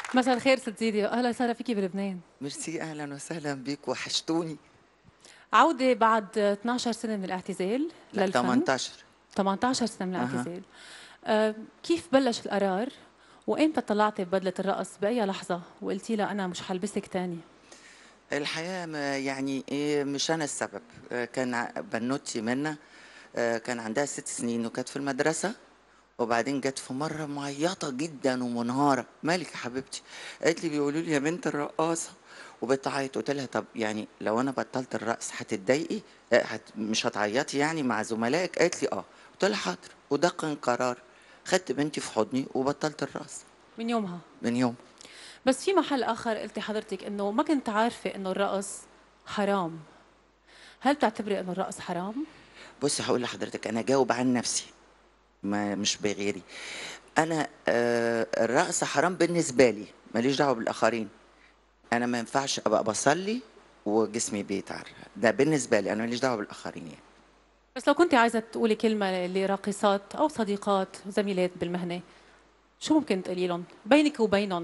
مساء الخير ست زيدي اهلا وسهلا فيكي بلبنان ميرسي اهلا وسهلا بيك وحشتوني عودة بعد 12 سنة من الاعتزال لا للفن 18 18 سنة من أها. الاعتزال آه كيف بلش القرار وامتى طلعتي ببدلة الرقص بأي لحظة وقلتي لها أنا مش حلبسك تاني الحقيقه ما يعني ايه مش انا السبب آه، كان ع- بنوتي منا آه، كان عندها ست سنين وكانت في المدرسه وبعدين جت في مره معيطه جدا ومنهاره مالك يا حبيبتي قالت لي بيقولوا لي يا بنت الرقاصه وبتعيط قلت لها طب يعني لو انا بطلت الرقص هتتضايقي آه، هت مش هتعيطي يعني مع زملائك قالت لي اه قلت لها حاضر وده كان قرار خدت بنتي في حضني وبطلت الرقص من يومها من يوم بس في محل آخر قلتي حضرتك إنه ما كنت عارفة إنه الرقص حرام هل بتعتبري إنه الرقص حرام؟ بصي هقول لحضرتك انا جاوب عن نفسي ما مش بغيري انا آه الرقص حرام بالنسبه لي ماليش دعوه بالاخرين انا ما ينفعش ابقى بصلي وجسمي بيتعرق ده بالنسبه لي انا ماليش دعوه بالاخرين يعني بس لو كنت عايزة تقولي كلمة لراقصات أو صديقات زميلات بالمهنة شو ممكن تقولي لهم بينك وبينهم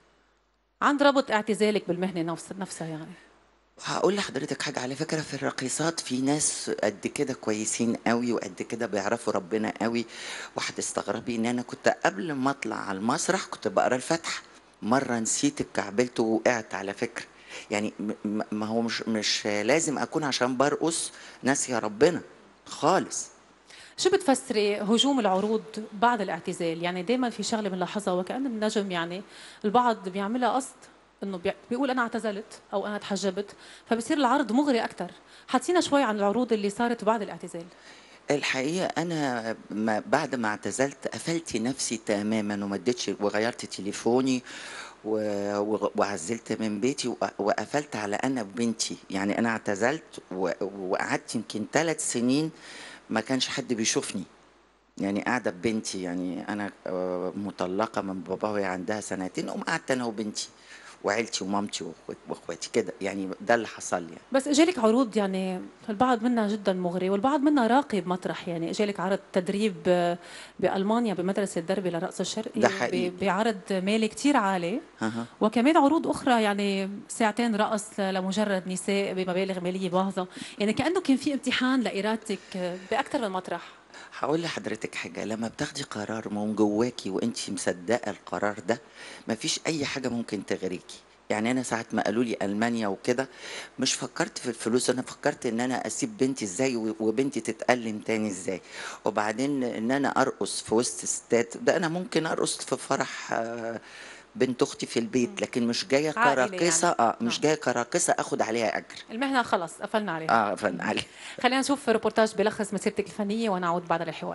عند ربط اعتزالك بالمهنة نفس نفسها يعني هقول لحضرتك حاجة على فكرة في الراقصات في ناس قد كده كويسين قوي وقد كده بيعرفوا ربنا قوي وهتستغربي ان انا كنت قبل ما اطلع على المسرح كنت بقرا الفاتحة مرة نسيت اتكعبلت ووقعت على فكرة يعني م- م- ما هو مش مش لازم اكون عشان برقص ناسية ربنا خالص شو بتفسري هجوم العروض بعد الاعتزال يعني دائما في شغله بنلاحظها وكأن النجم يعني البعض بيعملها قصد انه بي- بيقول انا اعتزلت او انا تحجبت فبصير العرض مغري اكثر حكينا شوي عن العروض اللي صارت بعد الاعتزال الحقيقة أنا ما بعد ما اعتزلت قفلت نفسي تماما وما اديتش وغيرت تليفوني و- و- وعزلت من بيتي وق- وقفلت على أنا وبنتي يعني أنا اعتزلت و- وقعدت يمكن ثلاث سنين ما كانش حد بيشوفني يعني قاعدة ببنتي يعني أنا آه، مطلقة من بابا وهي عندها سنتين قوم قعدت أنا وبنتي وعيلتي ومامتي وأخوات- وأخواتي كده يعني ده اللي حصل لي بس اجالك عروض يعني البعض منها جدا مغري والبعض منها راقي بمطرح يعني اجالك عرض تدريب آه، بالمانيا بمدرسه دربي للرقص الشرقي ده حقيقي. ب- بعرض مالي كثير عالي أها. وكمان عروض اخرى يعني ساعتين رقص لمجرد نساء بمبالغ ماليه باهظه يعني كانه كان في امتحان لارادتك باكثر من مطرح هقول لحضرتك حاجة لما بتاخدي قرار من جواكي وانت مصدقة القرار ده مفيش أي حاجة ممكن تغريكي يعني أنا ساعة ما قالوا لي ألمانيا وكده مش فكرت في الفلوس أنا فكرت إن أنا أسيب بنتي إزاي و- وبنتي تتألم تاني إزاي وبعدين إن أنا أرقص في وسط ستات ده أنا ممكن أرقص في فرح آه، بنت أختي في البيت لكن مش جاية عائلي كراقصة يعني. آه مش آه. جاية كراقصة أخد عليها أجر المهنه خلص قفلنا عليها آه فن علي خلينا نشوف ريبورتاج بيلخص مسيرتك الفنيه ونعود بعد الحوار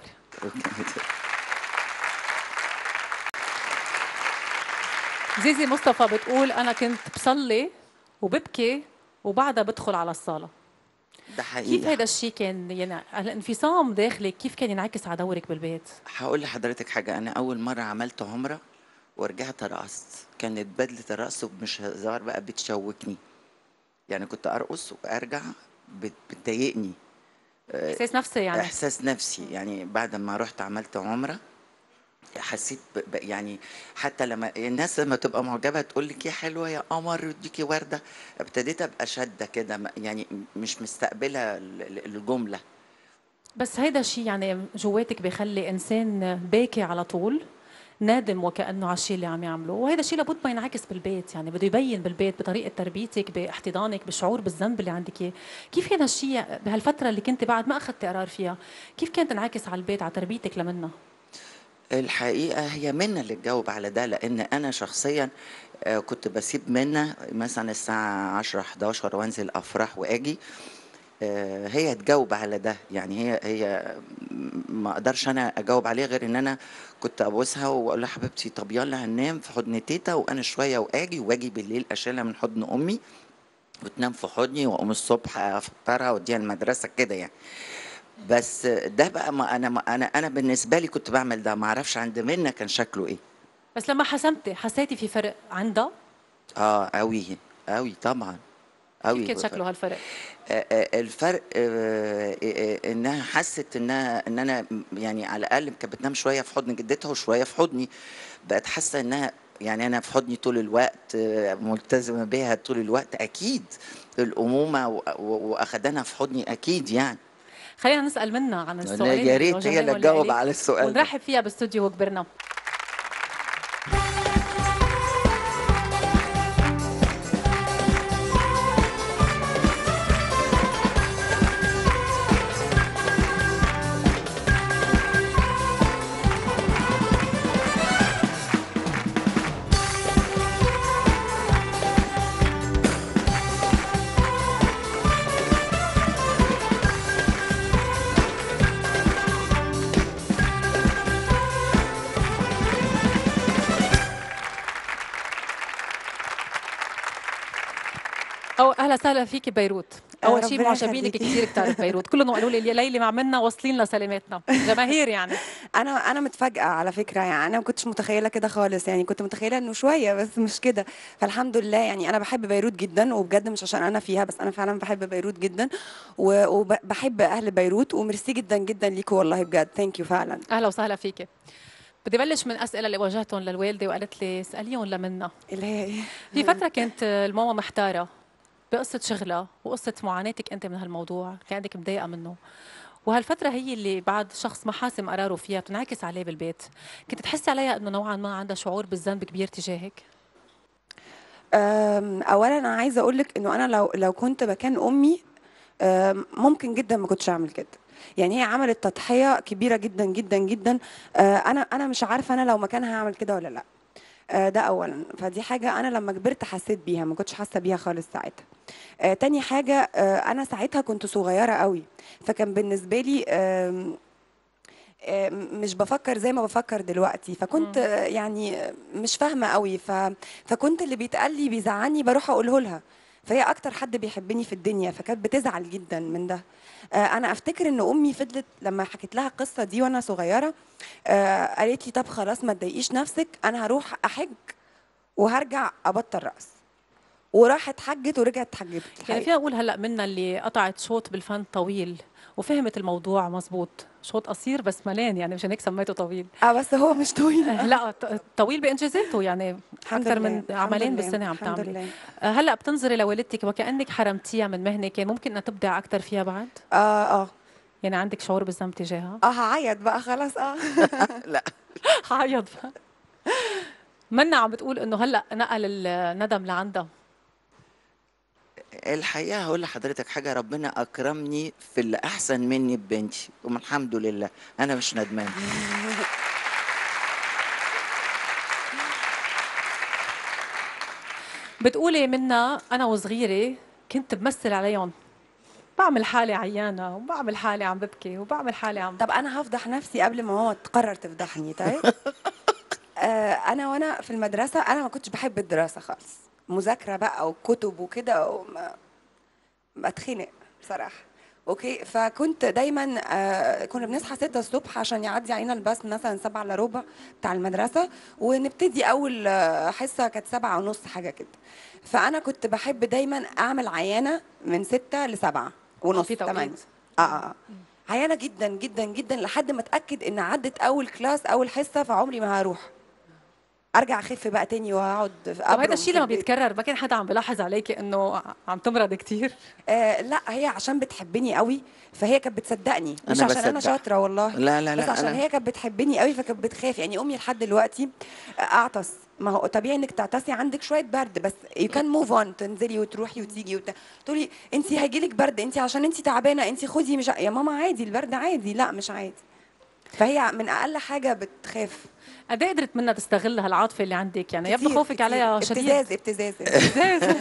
زيزي مصطفى بتقول انا كنت بصلي وببكي وبعدها بدخل على الصاله ده حقيقي كيف هذا الشيء كان يعني الانفصام داخلك كيف كان ينعكس على دورك بالبيت هقول لحضرتك حاجة أنا أول مرة عملت عمرة ورجعت رقصت كانت بدلة الرقص مش هزار بقى بتشوكني يعني كنت أرقص وأرجع بت- بتضايقني احساس نفسي يعني إحساس نفسي يعني بعد ما رحت عملت عمرة حسيت ب... ب... يعني حتى لما الناس لما تبقى معجبة تقول لك يا حلوة يا قمر يديكي وردة ابتديت أبقى شادة كده م- يعني مش مستقبلة ال- ال- الجملة بس هيدا الشيء يعني جواتك بيخلي انسان باكي على طول نادم وكانه على الشيء اللي عم يعمله وهذا الشيء لابد ما ينعكس بالبيت يعني بده يبين بالبيت بطريقه تربيتك باحتضانك بالشعور بالذنب اللي عندك اياه كيف كان هالشيء بهالفتره اللي كنت بعد ما اخذت قرار فيها كيف كانت تنعكس على البيت على تربيتك لمنها الحقيقة هي منى اللي تجاوب على ده لأن أنا شخصيا آه، كنت بسيب منى مثلا الساعة 10 11 وأنزل أفراح وأجي آه، هي تجاوب على ده يعني هي هي ما اقدرش انا اجاوب عليه غير ان انا كنت ابوسها واقول لها حبيبتي طب يلا هننام في حضن تيتا وانا شويه واجي واجي بالليل اشيلها من حضن امي وتنام في حضني واقوم الصبح افطرها واديها المدرسه كده يعني بس ده بقى ما انا ما انا انا بالنسبه لي كنت بعمل ده ما اعرفش عند منى كان شكله ايه بس لما حسمتي حسيتي في فرق عندها اه قوي قوي طبعا قوي كيف كان شكله هالفرق آه، آه، الفرق آه، آه، آه، انها حست انها ان انا م- يعني على الاقل كانت بتنام شويه في حضن جدتها وشويه في حضني بقت حاسه انها يعني انا في حضني طول الوقت آه، ملتزمه بيها طول الوقت اكيد الامومه و- و- واخدانها في حضني اكيد يعني خلينا نسال منها عن لا، السؤال يا ريت هي اللي تجاوب على السؤال ده. ونرحب فيها باستوديو وكبرنا أو أهلا وسهلا فيك ببيروت أول شيء ربنا معجبينك يخليكي. كثير كتار ببيروت كلهم قالوا لي ليلي مع منا واصلين لسلاماتنا جماهير يعني انا انا متفاجئه على فكره يعني انا ما كنتش متخيله كده خالص يعني كنت متخيله انه شويه بس مش كده فالحمد لله يعني انا بحب بيروت جدا وبجد مش عشان انا فيها بس انا فعلا بحب بيروت جدا و- وبحب اهل بيروت وميرسي جدا جدا ليكوا والله بجد ثانك يو فعلا أهلا وسهلا فيك بدي بلش من أسئلة اللي واجهتهم للوالدة وقالت لي اسأليهم لمنا اللي هي إيه؟ في فترة كانت الماما محتارة بقصة شغلها وقصة معاناتك أنت من هالموضوع كان عندك مضايقة منه وهالفترة هي اللي بعد شخص ما حاسم قراره فيها بتنعكس عليه بالبيت كنت تحسي عليها أنه نوعا ما عندها شعور بالذنب كبير تجاهك أم، اولا انا عايزه اقول لك انه انا لو لو كنت مكان امي أم، ممكن جدا ما كنتش اعمل كده يعني هي عملت تضحيه كبيره جدا جدا جدا أه، انا انا مش عارفه انا لو مكانها هعمل كده ولا لا أه، ده اولا فدي حاجه انا لما كبرت حسيت بيها ما كنتش حاسه بيها خالص ساعتها أه، تاني حاجه أه، انا ساعتها كنت صغيره قوي فكان بالنسبه لي أم، آه، مش بفكر زي ما بفكر دلوقتي فكنت آه، يعني آه، مش فاهمه قوي ف... فكنت اللي بيتقال لي بيزعلني بروح اقوله لها فهي اكتر حد بيحبني في الدنيا فكانت بتزعل جدا من ده آه، انا افتكر ان امي فضلت لما حكيت لها القصه دي وانا صغيره آه، قالت لي طب خلاص ما تضايقيش نفسك انا هروح احج وهرجع ابطل رقص وراحت حجت ورجعت حجت يعني الحقيقة. فيها أقول هلأ منا اللي قطعت شوط بالفن طويل وفهمت الموضوع مزبوط شوط قصير بس ملان يعني مشان هيك سميته طويل اه بس هو مش طويل آه، لا ط- طويل بانجازاته يعني الحمد اكثر لله، من الحمد عملين لله، بالسنه عم الحمد تعملي لله. آه، هلا بتنظري لوالدتك وكانك حرمتيها من مهنه كان ممكن انها تبدع اكثر فيها بعد اه اه يعني عندك شعور بالذنب تجاهها اه هعيط بقى خلاص اه لا حعيط بقى منا عم بتقول انه هلا نقل الندم لعندها الحقيقه هقول لحضرتك حاجه ربنا اكرمني في اللي احسن مني ببنتي والحمد لله انا مش ندمان بتقولي منا انا وصغيره كنت بمثل عليهم بعمل حالي عيانه وبعمل حالي عم ببكي وبعمل حالي عم طب انا هفضح نفسي قبل ما ماما تقرر تفضحني طيب آه انا وانا في المدرسه انا ما كنتش بحب الدراسه خالص مذاكره بقى وكتب وكده وما بتخنق بصراحه اوكي فكنت دايما آه كنا بنصحى 6 الصبح عشان يعدي علينا الباص مثلا 7 الا ربع بتاع المدرسه ونبتدي اول آه، حصه كانت 7 ونص حاجه كده فانا كنت بحب دايما اعمل عيانه من 6 ل 7 ونص في توقيت. 8 اه اه عيانه جدا جدا جدا لحد ما اتاكد ان عدت اول كلاس اول حصه فعمري ما هروح ارجع اخف بقى تاني واقعد طب هذا الشيء لما بيتكرر ما كان حدا عم بلاحظ عليكي انه عم تمرض كتير آه لا هي عشان بتحبني قوي فهي كانت بتصدقني مش أنا عشان انا بصدقها. شاطره والله لا لا بس لا عشان أنا- هي كانت بتحبني قوي فكانت بتخاف يعني امي لحد دلوقتي اعطس ما هو طبيعي انك تعطسي عندك شويه برد بس يو كان موف اون تنزلي وتروحي وتيجي وت... تقولي انت هيجيلك برد انت عشان انت تعبانه انت خدي مش ع- يا ماما عادي البرد عادي لا مش عادي فهي من اقل حاجه بتخاف قد ايه قدرت منها تستغل هالعاطفه اللي عندك يعني يبدو كتير- خوفك كتير. عليها شديد ابتزاز ابتزاز ابتزاز.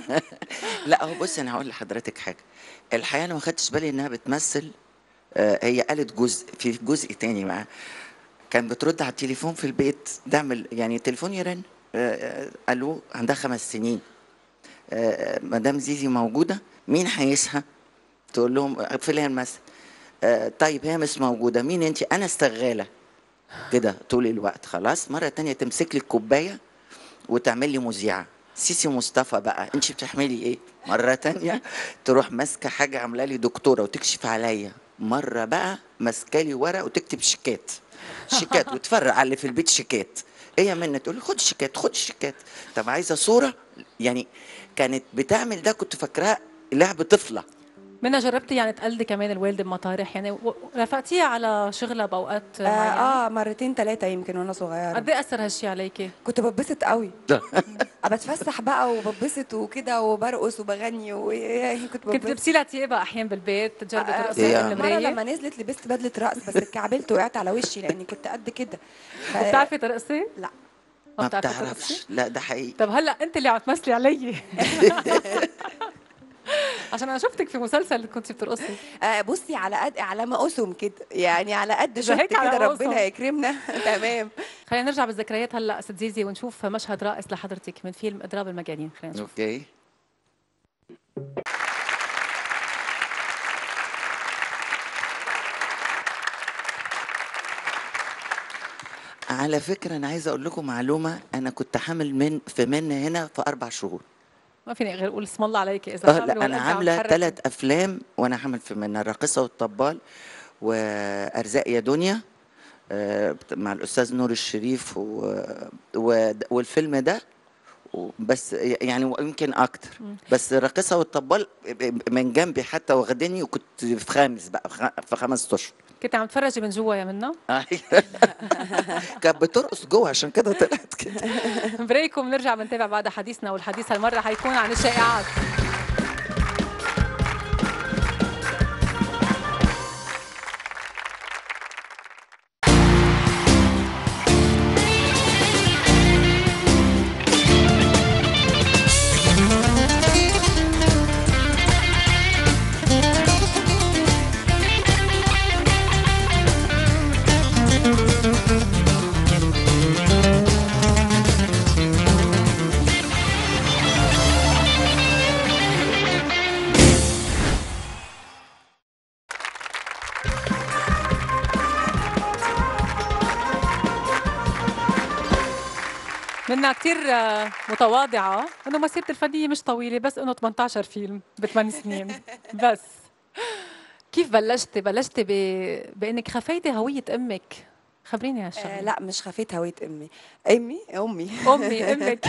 لا هو بص انا هقول لحضرتك حاجه الحقيقه انا ما خدتش بالي انها بتمثل آه، هي قالت جزء في جزء تاني معاه كان بترد على التليفون في البيت تعمل يعني التليفون يرن آه، آه، الو عندها خمس سنين آه، مدام زيزي موجوده مين هيسها تقول لهم آه، فلان مثلا آه، طيب هي مش موجوده مين انت انا استغاله كده طول الوقت خلاص مره تانية تمسك لي الكوبايه وتعمل لي مذيعه سيسي مصطفى بقى انت بتحملي ايه مره تانية تروح ماسكه حاجه عامله لي دكتوره وتكشف عليا مره بقى ماسكه لي ورق وتكتب شيكات شيكات وتفرق على اللي في البيت شيكات ايه يا منى تقول لي خد الشيكات خد الشيكات طب عايزه صوره يعني كانت بتعمل ده كنت فاكراها لعب طفله منى جربتي يعني تقلدي كمان الوالده بمطارح يعني و- رافقتيها على شغلها باوقات اه, معينه آه مرتين ثلاثه يمكن وانا صغيره قد ايه اثر هالشي عليكي؟ كنت بتبسط قوي بتفسح بقى وببسط وكده وبرقص وبغني وكنت كنت ببسط تلبسي لها ثيابها احيانا بالبيت تجربي آه، ترقصي يا. قدام مرة المرايه لما نزلت لبست بدلة رقص بس اتكعبلت وقعت على وشي لاني كنت قد كده ف- بتعرفي ترقصي؟ لا ما بتعرفي بتعرفش ترقصي؟ لا ده حقيقي طب هلا انت اللي عم تمثلي علي عشان انا شفتك في مسلسل كنت بترقصي آه بصي على قد على ما اسم كده يعني على قد ده شفت هيك على كده ما ربنا أسم. يكرمنا تمام خلينا نرجع بالذكريات هلا ست زيزي ونشوف مشهد رائع لحضرتك من فيلم اضراب المجانين خلينا نشوف اوكي على فكرة أنا عايزة أقول لكم معلومة أنا كنت حامل من في من هنا في أربع شهور ما فيني غير اقول اسم الله عليكي اذا آه حامل لا أنا ولا أنت عم عاملة تحركي. ثلاث أفلام وأنا حامل في منها الراقصة والطبال وأرزاق يا دنيا آه، بت- مع الأستاذ نور الشريف و... و... والفيلم ده و- بس يعني ويمكن أكتر بس الراقصة والطبال من جنبي حتى واخديني وكنت في خامس بقى خ- في خمس أشهر كنت عم تفرجي من جوا يا منا أيوة. كانت بترقص جوه عشان كده طلعت كده بريك وبنرجع بنتابع بعد حديثنا والحديث هالمره حيكون عن الشائعات منا كتير آه، متواضعة انه مسيرتي الفنية مش طويلة بس انه 18 فيلم بثمان سنين بس كيف بلشتي؟ بلشتي ب... بانك خفيتي هوية امك خبريني آه هالشغلة لا مش خفيت هوية امي امي امي امي امك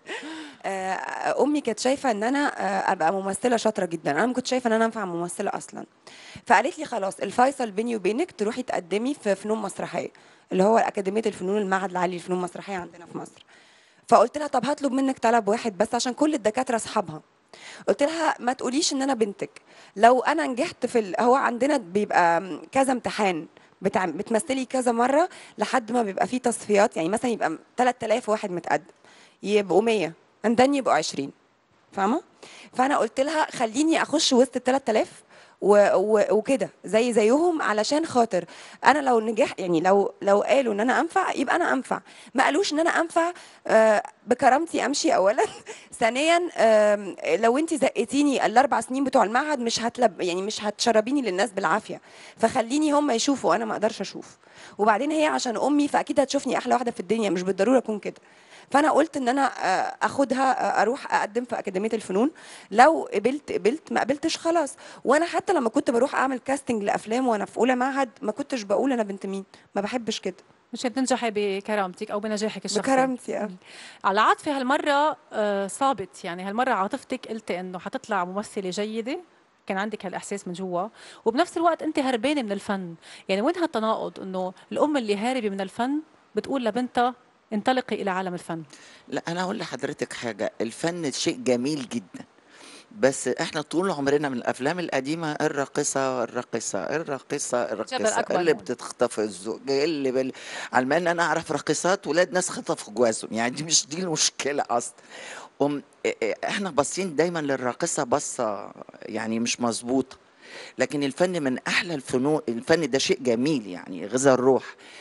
آه، امي كانت شايفه ان انا آه، ابقى ممثله شاطره جدا انا ما كنت شايفه ان انا انفع ممثله اصلا فقالت لي خلاص الفيصل بيني وبينك تروحي تقدمي في فنون مسرحيه اللي هو اكاديميه الفنون المعهد العالي للفنون المسرحيه عندنا في مصر فقلت لها طب هطلب منك طلب واحد بس عشان كل الدكاتره اصحابها قلت لها ما تقوليش ان انا بنتك لو انا نجحت في ال... هو عندنا بيبقى كذا امتحان بتع... بتمثلي كذا مره لحد ما بيبقى فيه تصفيات يعني مثلا يبقى 3000 واحد متقدم يبقوا 100 اندن يبقوا 20 فاهمه فانا قلت لها خليني اخش وسط ال 3000 و... و... وكده زي زيهم علشان خاطر انا لو نجح يعني لو لو قالوا ان انا انفع يبقى انا انفع ما قالوش ان انا انفع آه بكرامتي امشي اولا ثانيا آم، لو انت زقتيني الاربع سنين بتوع المعهد مش هتلب يعني مش هتشربيني للناس بالعافيه فخليني هم يشوفوا انا ما اقدرش اشوف وبعدين هي عشان امي فاكيد هتشوفني احلى واحده في الدنيا مش بالضروره اكون كده فانا قلت ان انا آه، اخدها آه، اروح اقدم في اكاديميه الفنون لو قبلت قبلت ما قبلتش خلاص وانا حتى لما كنت بروح اعمل كاستنج لافلام وانا في اولى معهد ما كنتش بقول انا بنت مين ما بحبش كده مش تنجحي بكرامتك او بنجاحك الشخصي بكرامتي آه. على عاطفة هالمرة آه، صابت يعني هالمرة عاطفتك قلتي انه حتطلع ممثلة جيدة كان عندك هالاحساس من جوا وبنفس الوقت انت هربانه من الفن يعني وين هالتناقض انه الام اللي هاربه من الفن بتقول لبنتها انطلقي الى عالم الفن لا انا اقول لحضرتك حاجه الفن شيء جميل جدا بس احنا طول عمرنا من الافلام القديمه الراقصه الراقصه الراقصه الراقصه أكبر اللي هون. بتخطف الزوج اللي بال... على ما ان انا اعرف راقصات ولاد ناس خطفوا جوازهم يعني دي مش دي المشكله اصلا أم... إ- إ- احنا باصين دايما للراقصه بصه يعني مش مظبوطه لكن الفن من احلى الفنون الفن ده شيء جميل يعني غذاء الروح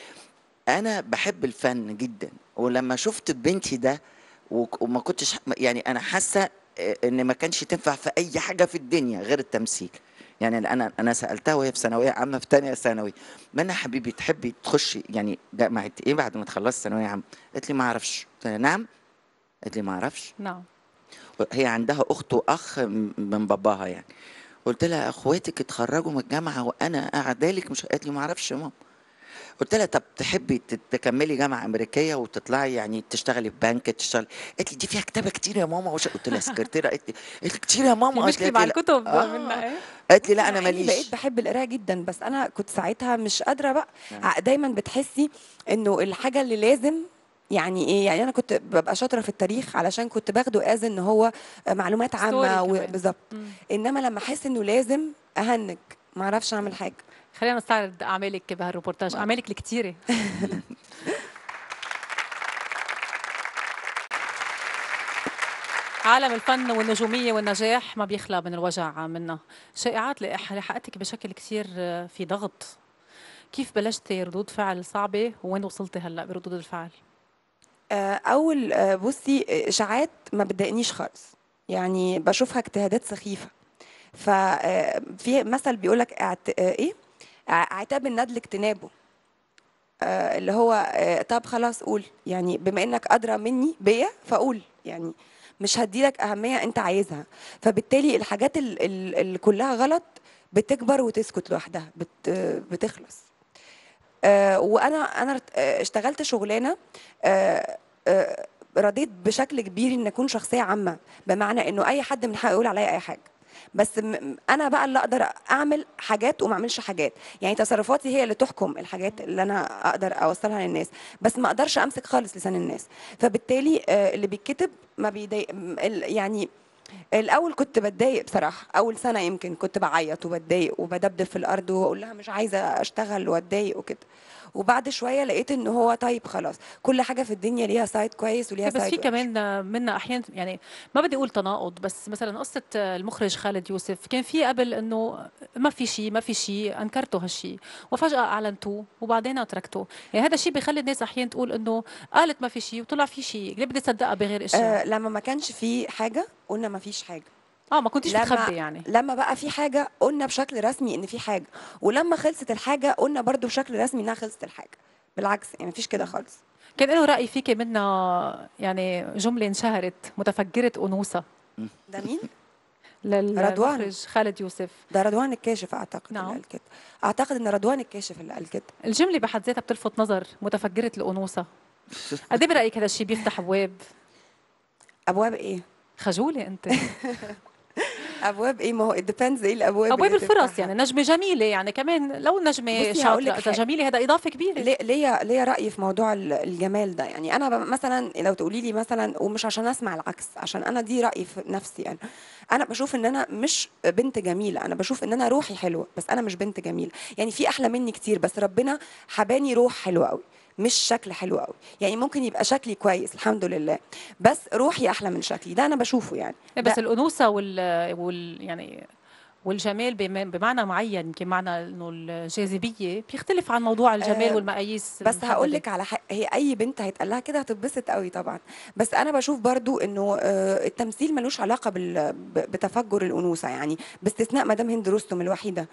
انا بحب الفن جدا ولما شفت بنتي ده وك- وما كنتش يعني انا حاسه آه، ان ما كانش تنفع في اي حاجه في الدنيا غير التمثيل يعني انا انا سالتها وهي في ثانويه عامه في ثانيه ثانوي منى حبيبي تحبي تخشي يعني جامعه ايه بعد ما تخلصي ثانويه عامه قالت لي ما اعرفش قلت لها نعم قالت لي ما اعرفش نعم هي عندها اخت واخ م- من باباها يعني قلت لها اخواتك اتخرجوا من الجامعه وانا قاعده لك مش قالت لي ما اعرفش يا ماما قلت لها طب تحبي تت- تكملي جامعه امريكيه وتطلعي يعني تشتغلي في بنك تشتغلي قالت لي دي فيها كتابه كتير يا ماما وش... قلت لها سكرتيره قالت لي قالت لي كتير يا في ماما قالت مشكله لي مع لا. الكتب آه. منا ايه قالت لي لا انا مع إني بقيت ماليش بحب القرايه جدا بس انا كنت ساعتها مش قادره بقى نعم. ع- دايما بتحسي انه الحاجه اللي لازم يعني ايه يعني انا كنت ببقى شاطره في التاريخ علشان كنت باخده از ان هو معلومات عامه Story كمان. بالظبط مم. انما لما احس انه لازم اهنج ما اعرفش اعمل حاجه خلينا نستعرض اعمالك بهالروبورتاج اعمالك الكثيره عالم الفن والنجومية والنجاح ما بيخلى من الوجع منا شائعات لح- لحقتك بشكل كثير آه، في ضغط كيف بلشتي ردود فعل صعبة وين وصلتي هلا بردود الفعل؟ آه، اول آه، بصي آه، اشاعات ما بتضايقنيش خالص يعني بشوفها اجتهادات سخيفه ففي مثل بيقول لك ايه ع- عتاب الندل اجتنابه آه، اللي هو آه، طب خلاص قول يعني بما انك ادرى مني بيا فقول يعني مش هديلك اهميه انت عايزها فبالتالي الحاجات ال- ال- اللي كلها غلط بتكبر وتسكت لوحدها بت بتخلص آه، وانا انا ارت- آه، اشتغلت شغلانه آه، آه، رضيت بشكل كبير ان اكون شخصيه عامه بمعنى انه اي حد من حقه يقول عليا اي حاجه بس م- م- انا بقى اللي اقدر اعمل حاجات وما اعملش حاجات يعني تصرفاتي هي اللي تحكم الحاجات اللي انا اقدر اوصلها للناس بس ما اقدرش امسك خالص لسان الناس فبالتالي آه، اللي بيتكتب ما بيضايق م- ال- يعني الاول كنت بتضايق بصراحه اول سنه يمكن كنت بعيط وبتضايق وبدبدب في الارض واقول لها مش عايزه اشتغل واتضايق وكده وبعد شويه لقيت ان هو طيب خلاص كل حاجه في الدنيا ليها سايد كويس وليها بس سايد في وحش. كمان منا احيانا يعني ما بدي اقول تناقض بس مثلا قصه المخرج خالد يوسف كان في قبل انه ما في شيء ما في شيء انكرتوا هالشيء وفجاه اعلنتوه وبعدين تركتوه يعني هذا الشيء بيخلي الناس احيانا تقول انه قالت ما في شيء وطلع في شيء ليه بدي اصدقها بغير اشياء آه لما ما كانش في حاجه قلنا ما فيش حاجه اه ما كنتيش لما- بتخبي يعني لما بقى في حاجه قلنا بشكل رسمي ان في حاجه ولما خلصت الحاجه قلنا برضو بشكل رسمي انها خلصت الحاجه بالعكس يعني مفيش كده خالص كان له راي فيك منا يعني جمله انشهرت متفجره انوثه ده مين للمخرج رضوان. خالد يوسف ده رضوان الكاشف اعتقد نعم. اللي قال كده اعتقد ان رضوان الكاشف اللي قال كده الجمله بحد ذاتها بتلفت نظر متفجره الانوثه قد ايه برايك هذا الشيء بيفتح ابواب ابواب ايه خجوله انت ابواب ايه ما هو ديبيندز ايه الابواب ابواب اللي الفرص تفتحها. يعني نجمه جميله يعني كمان لو نجمه بصي هقول شاطره لك اذا حاجة. جميله هذا اضافه كبيره ليه- ليا ليا راي في موضوع ال- الجمال ده يعني انا ب- مثلا لو تقولي لي مثلا ومش عشان اسمع العكس عشان انا دي رايي في نفسي يعني انا بشوف ان انا مش بنت جميله انا بشوف ان انا روحي حلوه بس انا مش بنت جميله يعني في احلى مني كتير بس ربنا حباني روح حلوه قوي مش شكل حلو قوي يعني ممكن يبقى شكلي كويس الحمد لله بس روحي احلى من شكلي ده انا بشوفه يعني إيه بس ده- الانوثه وال, وال يعني والجمال بم- بمعنى معين يمكن معنى انه الجاذبيه بيختلف عن موضوع الجمال آه، والمقاييس بس هقول المحددة. لك على حق هي اي بنت هيتقال لها كده هتتبسط قوي طبعا بس انا بشوف برضو انه آه، التمثيل ملوش علاقه بال- ب- بتفجر الانوثه يعني باستثناء مدام هند رستم الوحيده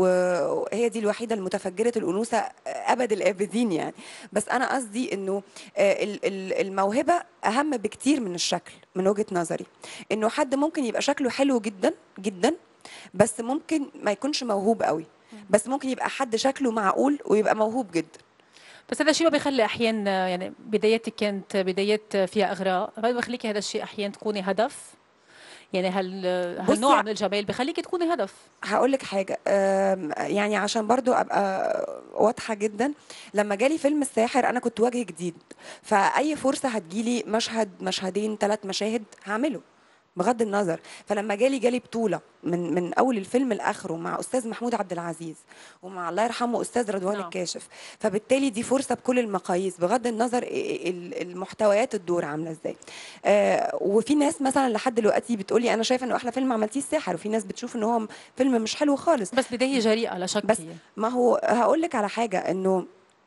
وهي دي الوحيده المتفجره الانوثه ابد الابدين يعني بس انا قصدي انه آه، ال- ال- الموهبه اهم بكتير من الشكل من وجهه نظري انه حد ممكن يبقى شكله حلو جدا جدا بس ممكن ما يكونش موهوب قوي بس ممكن يبقى حد شكله معقول ويبقى موهوب جدا بس هذا الشيء ما بيخلي احيانا يعني بدايتك كانت بدايات فيها اغراء ما بيخليكي هذا الشيء احيانا تكوني هدف يعني هل هالنوع بصي- من الجمال بخليكي تكوني هدف هقول لك حاجه أم، يعني عشان برضو ابقى واضحه جدا لما جالي فيلم الساحر انا كنت وجه جديد فاي فرصه هتجيلي مشهد مشهدين ثلاث مشاهد هعمله بغض النظر فلما جالي جالي بطوله من من اول الفيلم لاخره مع استاذ محمود عبد العزيز ومع الله يرحمه استاذ رضوان نعم. الكاشف فبالتالي دي فرصه بكل المقاييس بغض النظر ال- ال- المحتويات الدور عامله ازاي آه وفي ناس مثلا لحد دلوقتي بتقولي انا شايفه انه احلى فيلم عملتيه الساحر وفي ناس بتشوف ان هو فيلم مش حلو خالص بس بدايه جريئه لا شك بس هي. ما هو هقول لك على حاجه انه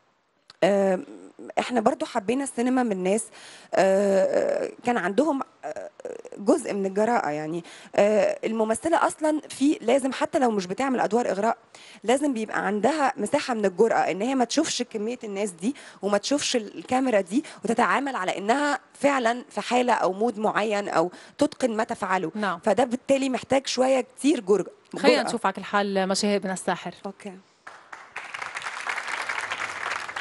آم، احنا برضو حبينا السينما من ناس آه، آه، كان عندهم آه، جزء من الجراءة يعني آه، الممثلة أصلا في لازم حتى لو مش بتعمل أدوار إغراء لازم بيبقى عندها مساحة من الجرأة إن هي ما تشوفش كمية الناس دي وما تشوفش الكاميرا دي وتتعامل على إنها فعلا في حالة أو مود معين أو تتقن ما تفعله نعم فده بالتالي محتاج شوية كتير جرأة خلينا جرأة. نشوف على كل حال مشاهد من الساحر أوكي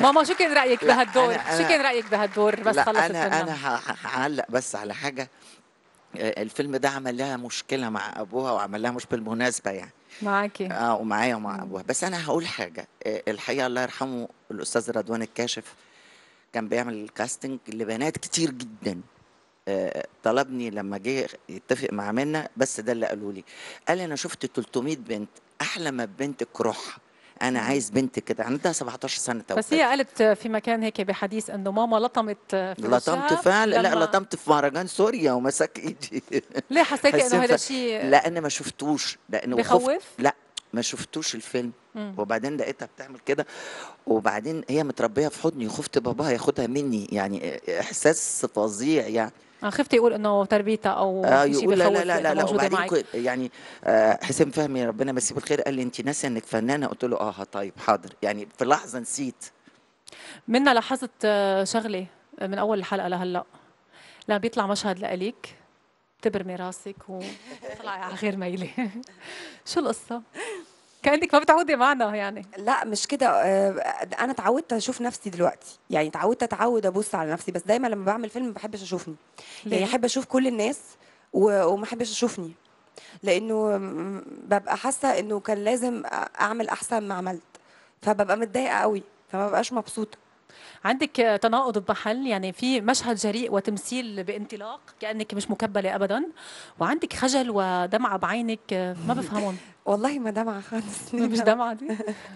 ماما شو كان رايك لا، بهالدور أنا- شو أنا- كان رايك بهالدور بس لا خلصت انا منها انا ه- ه- هعلق بس على حاجه آه، الفيلم ده عمل لها مشكله مع ابوها وعمل لها مش بالمناسبه يعني معك اه ومعايا ومع ابوها بس انا هقول حاجه آه، الحقيقه الله يرحمه الاستاذ رضوان الكاشف كان بيعمل كاستنج لبنات كتير جدا آه، طلبني لما جه يتفق مع منا بس ده اللي قالوا لي قال لي انا شفت 300 بنت احلى ما بنتك روحها انا عايز بنت كده عندها 17 سنه بس توفت هي قالت في مكان هيك بحديث انه ماما لطمت في لطمت وجهها فعلا لا لما- لطمت في مهرجان سوريا ومسك ايدي ليه حسيتي حسين انه هذا ف- الشيء لان ما شفتوش لانه بخوف؟ خفت لا ما شفتوش الفيلم مم. وبعدين لقيتها بتعمل كده وبعدين هي متربيه في حضني خفت باباها ياخدها مني يعني احساس فظيع يعني أنا خفت يقول انه تربيتها او آه في شيء يقول لا بخوف لا لا لا, لا موجوده وبعدين معك كو- يعني آه حسين فهمي ربنا يمسيه بالخير قال لي انت ناسيه انك فنانه قلت له اه طيب حاضر يعني في لحظه نسيت منا لاحظت آه، شغله من اول الحلقه لهلا لما بيطلع مشهد لإليك بتبرمي راسك وطلعي على غير ميله شو القصه؟ كانك ما بتعودي معنا يعني لا مش كده آه، انا اتعودت اشوف نفسي دلوقتي يعني اتعودت اتعود ابص على نفسي بس دايما لما بعمل فيلم ما بحبش اشوفني ليه؟ يعني احب اشوف كل الناس و- وما احبش اشوفني لانه م- ببقى حاسه انه كان لازم اعمل احسن ما عملت فببقى متضايقه قوي فما ببقاش مبسوطه عندك آه، تناقض بمحل يعني في مشهد جريء وتمثيل بانطلاق كانك مش مكبله ابدا وعندك خجل ودمعه بعينك آه، ما بفهمهم والله ما دمعه خالص مش دمعه دي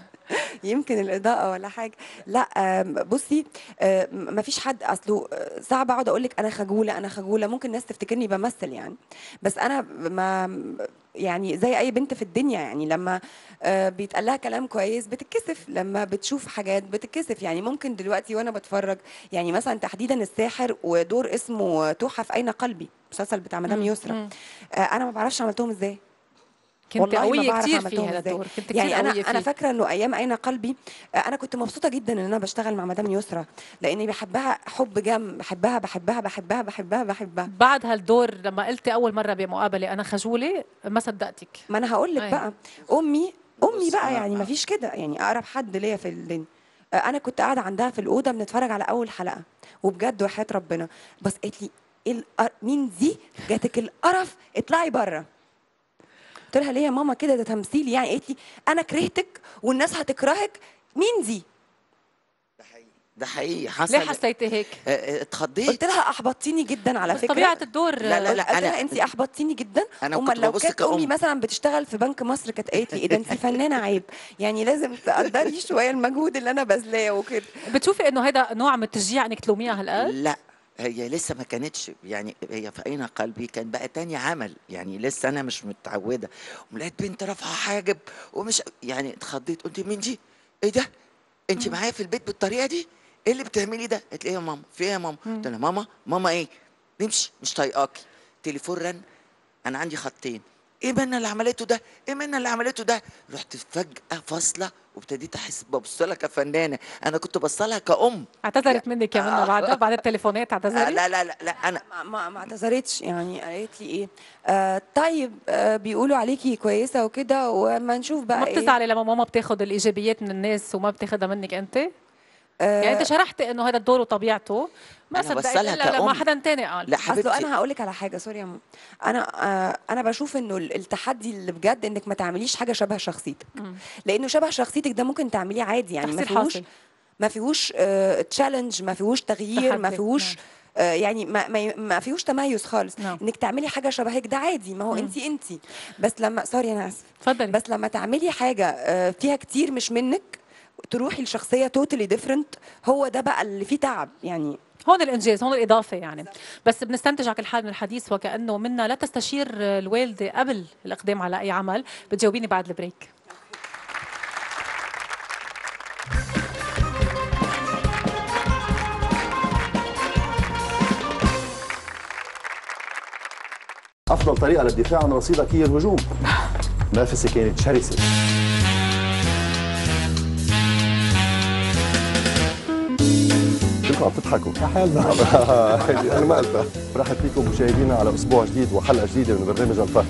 يمكن الإضاءة ولا حاجة لا آم، بصي ما فيش حد أصله آه، صعب أقعد أقول لك أنا خجولة أنا خجولة ممكن الناس تفتكرني بمثل يعني بس أنا ما يعني زي أي بنت في الدنيا يعني لما آه، بيتقال لها كلام كويس بتتكسف لما بتشوف حاجات بتتكسف يعني ممكن دلوقتي وأنا بتفرج يعني مثلا تحديدا الساحر ودور اسمه توحة في أين قلبي المسلسل بتاع مدام مم، يسرا مم. آه، أنا ما بعرفش عملتهم إزاي كنت والله ما قويه بعرف كثير عملتهم في هذا إزاي. الدور كنت كثير يعني انا قويه انا فيه فاكره انه ايام اين قلبي آه، انا كنت مبسوطه جدا ان انا بشتغل مع مدام يسرا لاني بحبها حب جم بحبها بحبها بحبها بحبها بحبها بعد هالدور لما قلتي اول مره بمقابله انا خجوله ما صدقتك ما انا هقول لك أيوة. بقى امي امي بص، بقى أنا- يعني ما فيش كده يعني اقرب حد ليا في الدنيا آه، انا كنت قاعده عندها في الاوضه بنتفرج على اول حلقه وبجد وحياه ربنا بس قالت لي ايه القر- مين دي جاتك القرف اطلعي بره قلت لها ليه يا ماما كده ده تمثيل يعني قالت لي انا كرهتك والناس هتكرهك مين دي ده حقيقي ده حقيقي حصل ليه حسيتي هيك آه، آه، اتخضيت قلت لها احبطتيني جدا على بس فكره طبيعه الدور لا، لا، لا. قلت لها أنا- انت احبطتيني جدا أنا امال كنت لو ببص كانت كأم. امي مثلا بتشتغل في بنك مصر كانت قالت لي ايه ده انت فنانه عيب يعني لازم تقدري شويه المجهود اللي انا بذلاه وكده بتشوفي انه هذا نوع من التشجيع انك تلوميها هالقد لا هي لسه ما كانتش يعني هي في اين قلبي كان بقى تاني عمل يعني لسه انا مش متعوده ولقيت بنت رافعه حاجب ومش يعني اتخضيت قلت مين دي؟ ايه ده؟ انت معايا في البيت بالطريقه دي؟ ايه اللي بتعملي ده؟ قالت لي ايه يا ماما؟ في ايه يا ماما؟ قلت لها ماما ماما ايه؟ نمشي مش طايقاكي تليفون رن انا عندي خطين ايه منا اللي عملته ده؟ ايه منا اللي عملته ده؟ رحت فجأة فاصلة وابتديت احس ببص لها كفنانة انا كنت بصلها كأم اعتذرت منك يا منى بعدها بعد التليفونات آه اعتذرت لا لا لا لا انا ما ما, ما اعتذرتش يعني قالت لي ايه آه طيب آه بيقولوا عليكي كويسه وكده وما نشوف بقى ما ايه بتزعلي لما ماما بتاخذ الايجابيات من الناس وما بتاخذها منك انت؟ آه يعني انت شرحتي انه هذا الدور وطبيعته ما أنا صدقت بوصلها الا لما كأم. حدا تاني قال لا اصله حبيبتي انا هقول لك على حاجه سوري يا ماما انا آه انا بشوف انه ال- التحدي اللي بجد انك ما تعمليش حاجه شبه شخصيتك مم. لانه شبه شخصيتك ده ممكن تعمليه عادي يعني ما تحصيل فيهوش حاصل ما فيهوش تشالنج ما فيهوش تغيير ما تحدي، فيهوش نعم. آه، يعني ما ما ما فيهوش تميز خالص نعم. انك تعملي حاجه شبهك ده عادي ما هو مم. انت انت بس لما سوري انا اسف تفضلي بس لما تعملي حاجه آه، فيها كتير مش منك تروحي لشخصيه توتالي ديفرنت هو ده بقى اللي فيه تعب يعني هون الانجاز هون الاضافه يعني بس بنستنتج على كل حال من الحديث وكانه منا لا تستشير الوالده قبل الاقدام على اي عمل بتجاوبيني بعد البريك افضل طريقه للدفاع عن رصيدك هي الهجوم المنافسه كانت شرسه كلكم عم تضحكوا حالنا انا ما قلتها برحب فيكم مشاهدينا على اسبوع جديد وحلقه جديده من برنامج الفهم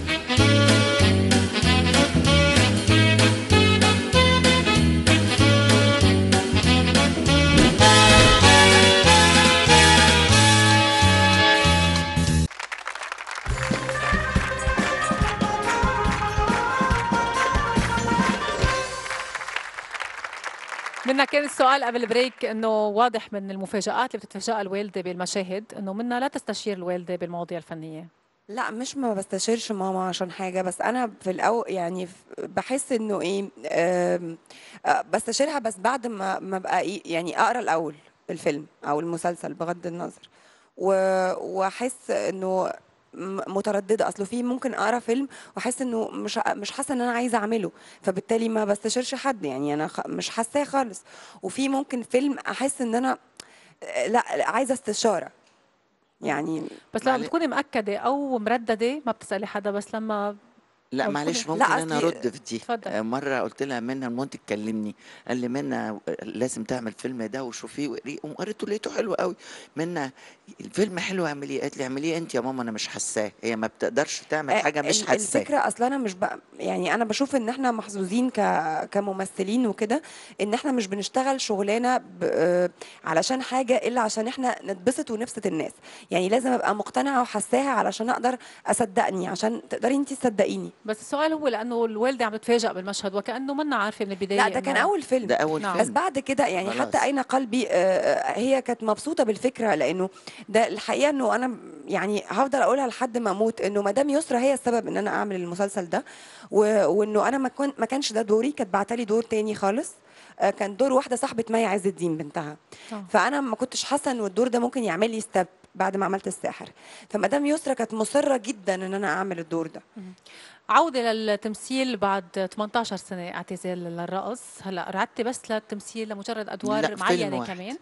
منا كان السؤال قبل البريك انه واضح من المفاجآت اللي بتتفاجئها الوالده بالمشاهد انه منا لا تستشير الوالده بالمواضيع الفنيه لا مش ما بستشيرش ماما عشان حاجة بس أنا في الأول يعني ف- بحس إنه إيه آم، آه، بستشيرها بس بعد ما ما بقى إيه يعني أقرأ الأول الفيلم أو المسلسل بغض النظر و- وأحس إنه م- مترددة أصله في ممكن أقرأ فيلم وأحس إنه مش ع- مش حاسة إن أنا عايزة أعمله فبالتالي ما بستشيرش حد يعني أنا خ- مش حاساه خالص وفي ممكن فيلم أحس إن أنا آه، لا عايزة استشارة يعني بس لما معلش. بتكوني مأكده او مردده ما بتسالي حدا بس لما لا أو معلش تكوني- ممكن لا، انا أصلي- ارد في دي اتفضل. آه، مره قلت لها منى المنتج كلمني قال لي منى لازم تعمل الفيلم ده وشوفيه وقريه قوم قريته لقيته حلو قوي منى الفيلم حلو اعمليه قالت لي اعمليه انت يا ماما انا مش حاساه هي ما بتقدرش تعمل آه، حاجه مش ال- حاساه الفكره اصلا انا مش بق... يعني انا بشوف ان احنا محظوظين ك... كممثلين وكده ان احنا مش بنشتغل شغلانه ب... آه، علشان حاجه الا عشان احنا نتبسط ونبسط الناس يعني لازم ابقى مقتنعه وحساها علشان اقدر اصدقني عشان تقدري انت تصدقيني بس السؤال هو لانه الوالده عم تتفاجئ بالمشهد وكانه منا عارفه من البدايه لا ده كان إنه- اول فيلم ده اول نعم. بس فيلم بعد كده يعني خلاص. حتى اين قلبي آه، آه، هي كانت مبسوطه بالفكره لانه ده الحقيقه انه انا يعني هفضل اقولها لحد ما اموت انه مدام يسرا هي السبب ان انا اعمل المسلسل ده و- وانه انا ما كن ما كانش ده دوري كانت بعتلي دور تاني خالص آه، كان دور واحده صاحبه مي عز الدين بنتها آه. فانا ما كنتش حاسه انه الدور ده ممكن يعمل لي ستيب بعد ما عملت الساحر فمدام يسرا كانت مصره جدا ان انا اعمل الدور ده عودة للتمثيل بعد 18 سنة اعتزال للرقص هلا رعدتي بس للتمثيل لمجرد لا، أدوار فيلم معينة واحد. كمان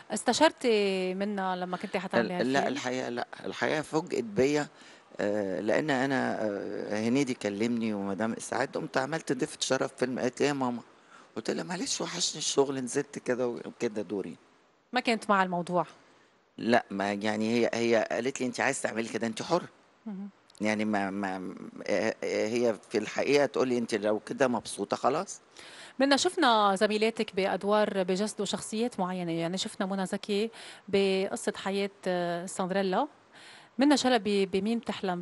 استشرتي منا لما كنتي حتعملي لا هالفيلم؟ الحقيقه لا الحقيقه فوجئت بيا آه، لان انا آه، هنيدي كلمني ومدام اسعاد قمت عملت ضيفه شرف فيلم قالت لي يا ماما قلت لها معلش وحشني الشغل نزلت كده وكده دوري ما كنت مع الموضوع لا ما يعني هي هي قالت لي انت عايز تعملي كده انت حر مهم. يعني ما ما آه، آه، هي في الحقيقه تقول لي انت لو كده مبسوطه خلاص منا شفنا زميلاتك بأدوار بجسدوا شخصيات معينة يعني شفنا منى زكي بقصة حياة آه، ساندريلا منا شلبي بمين بتحلم؟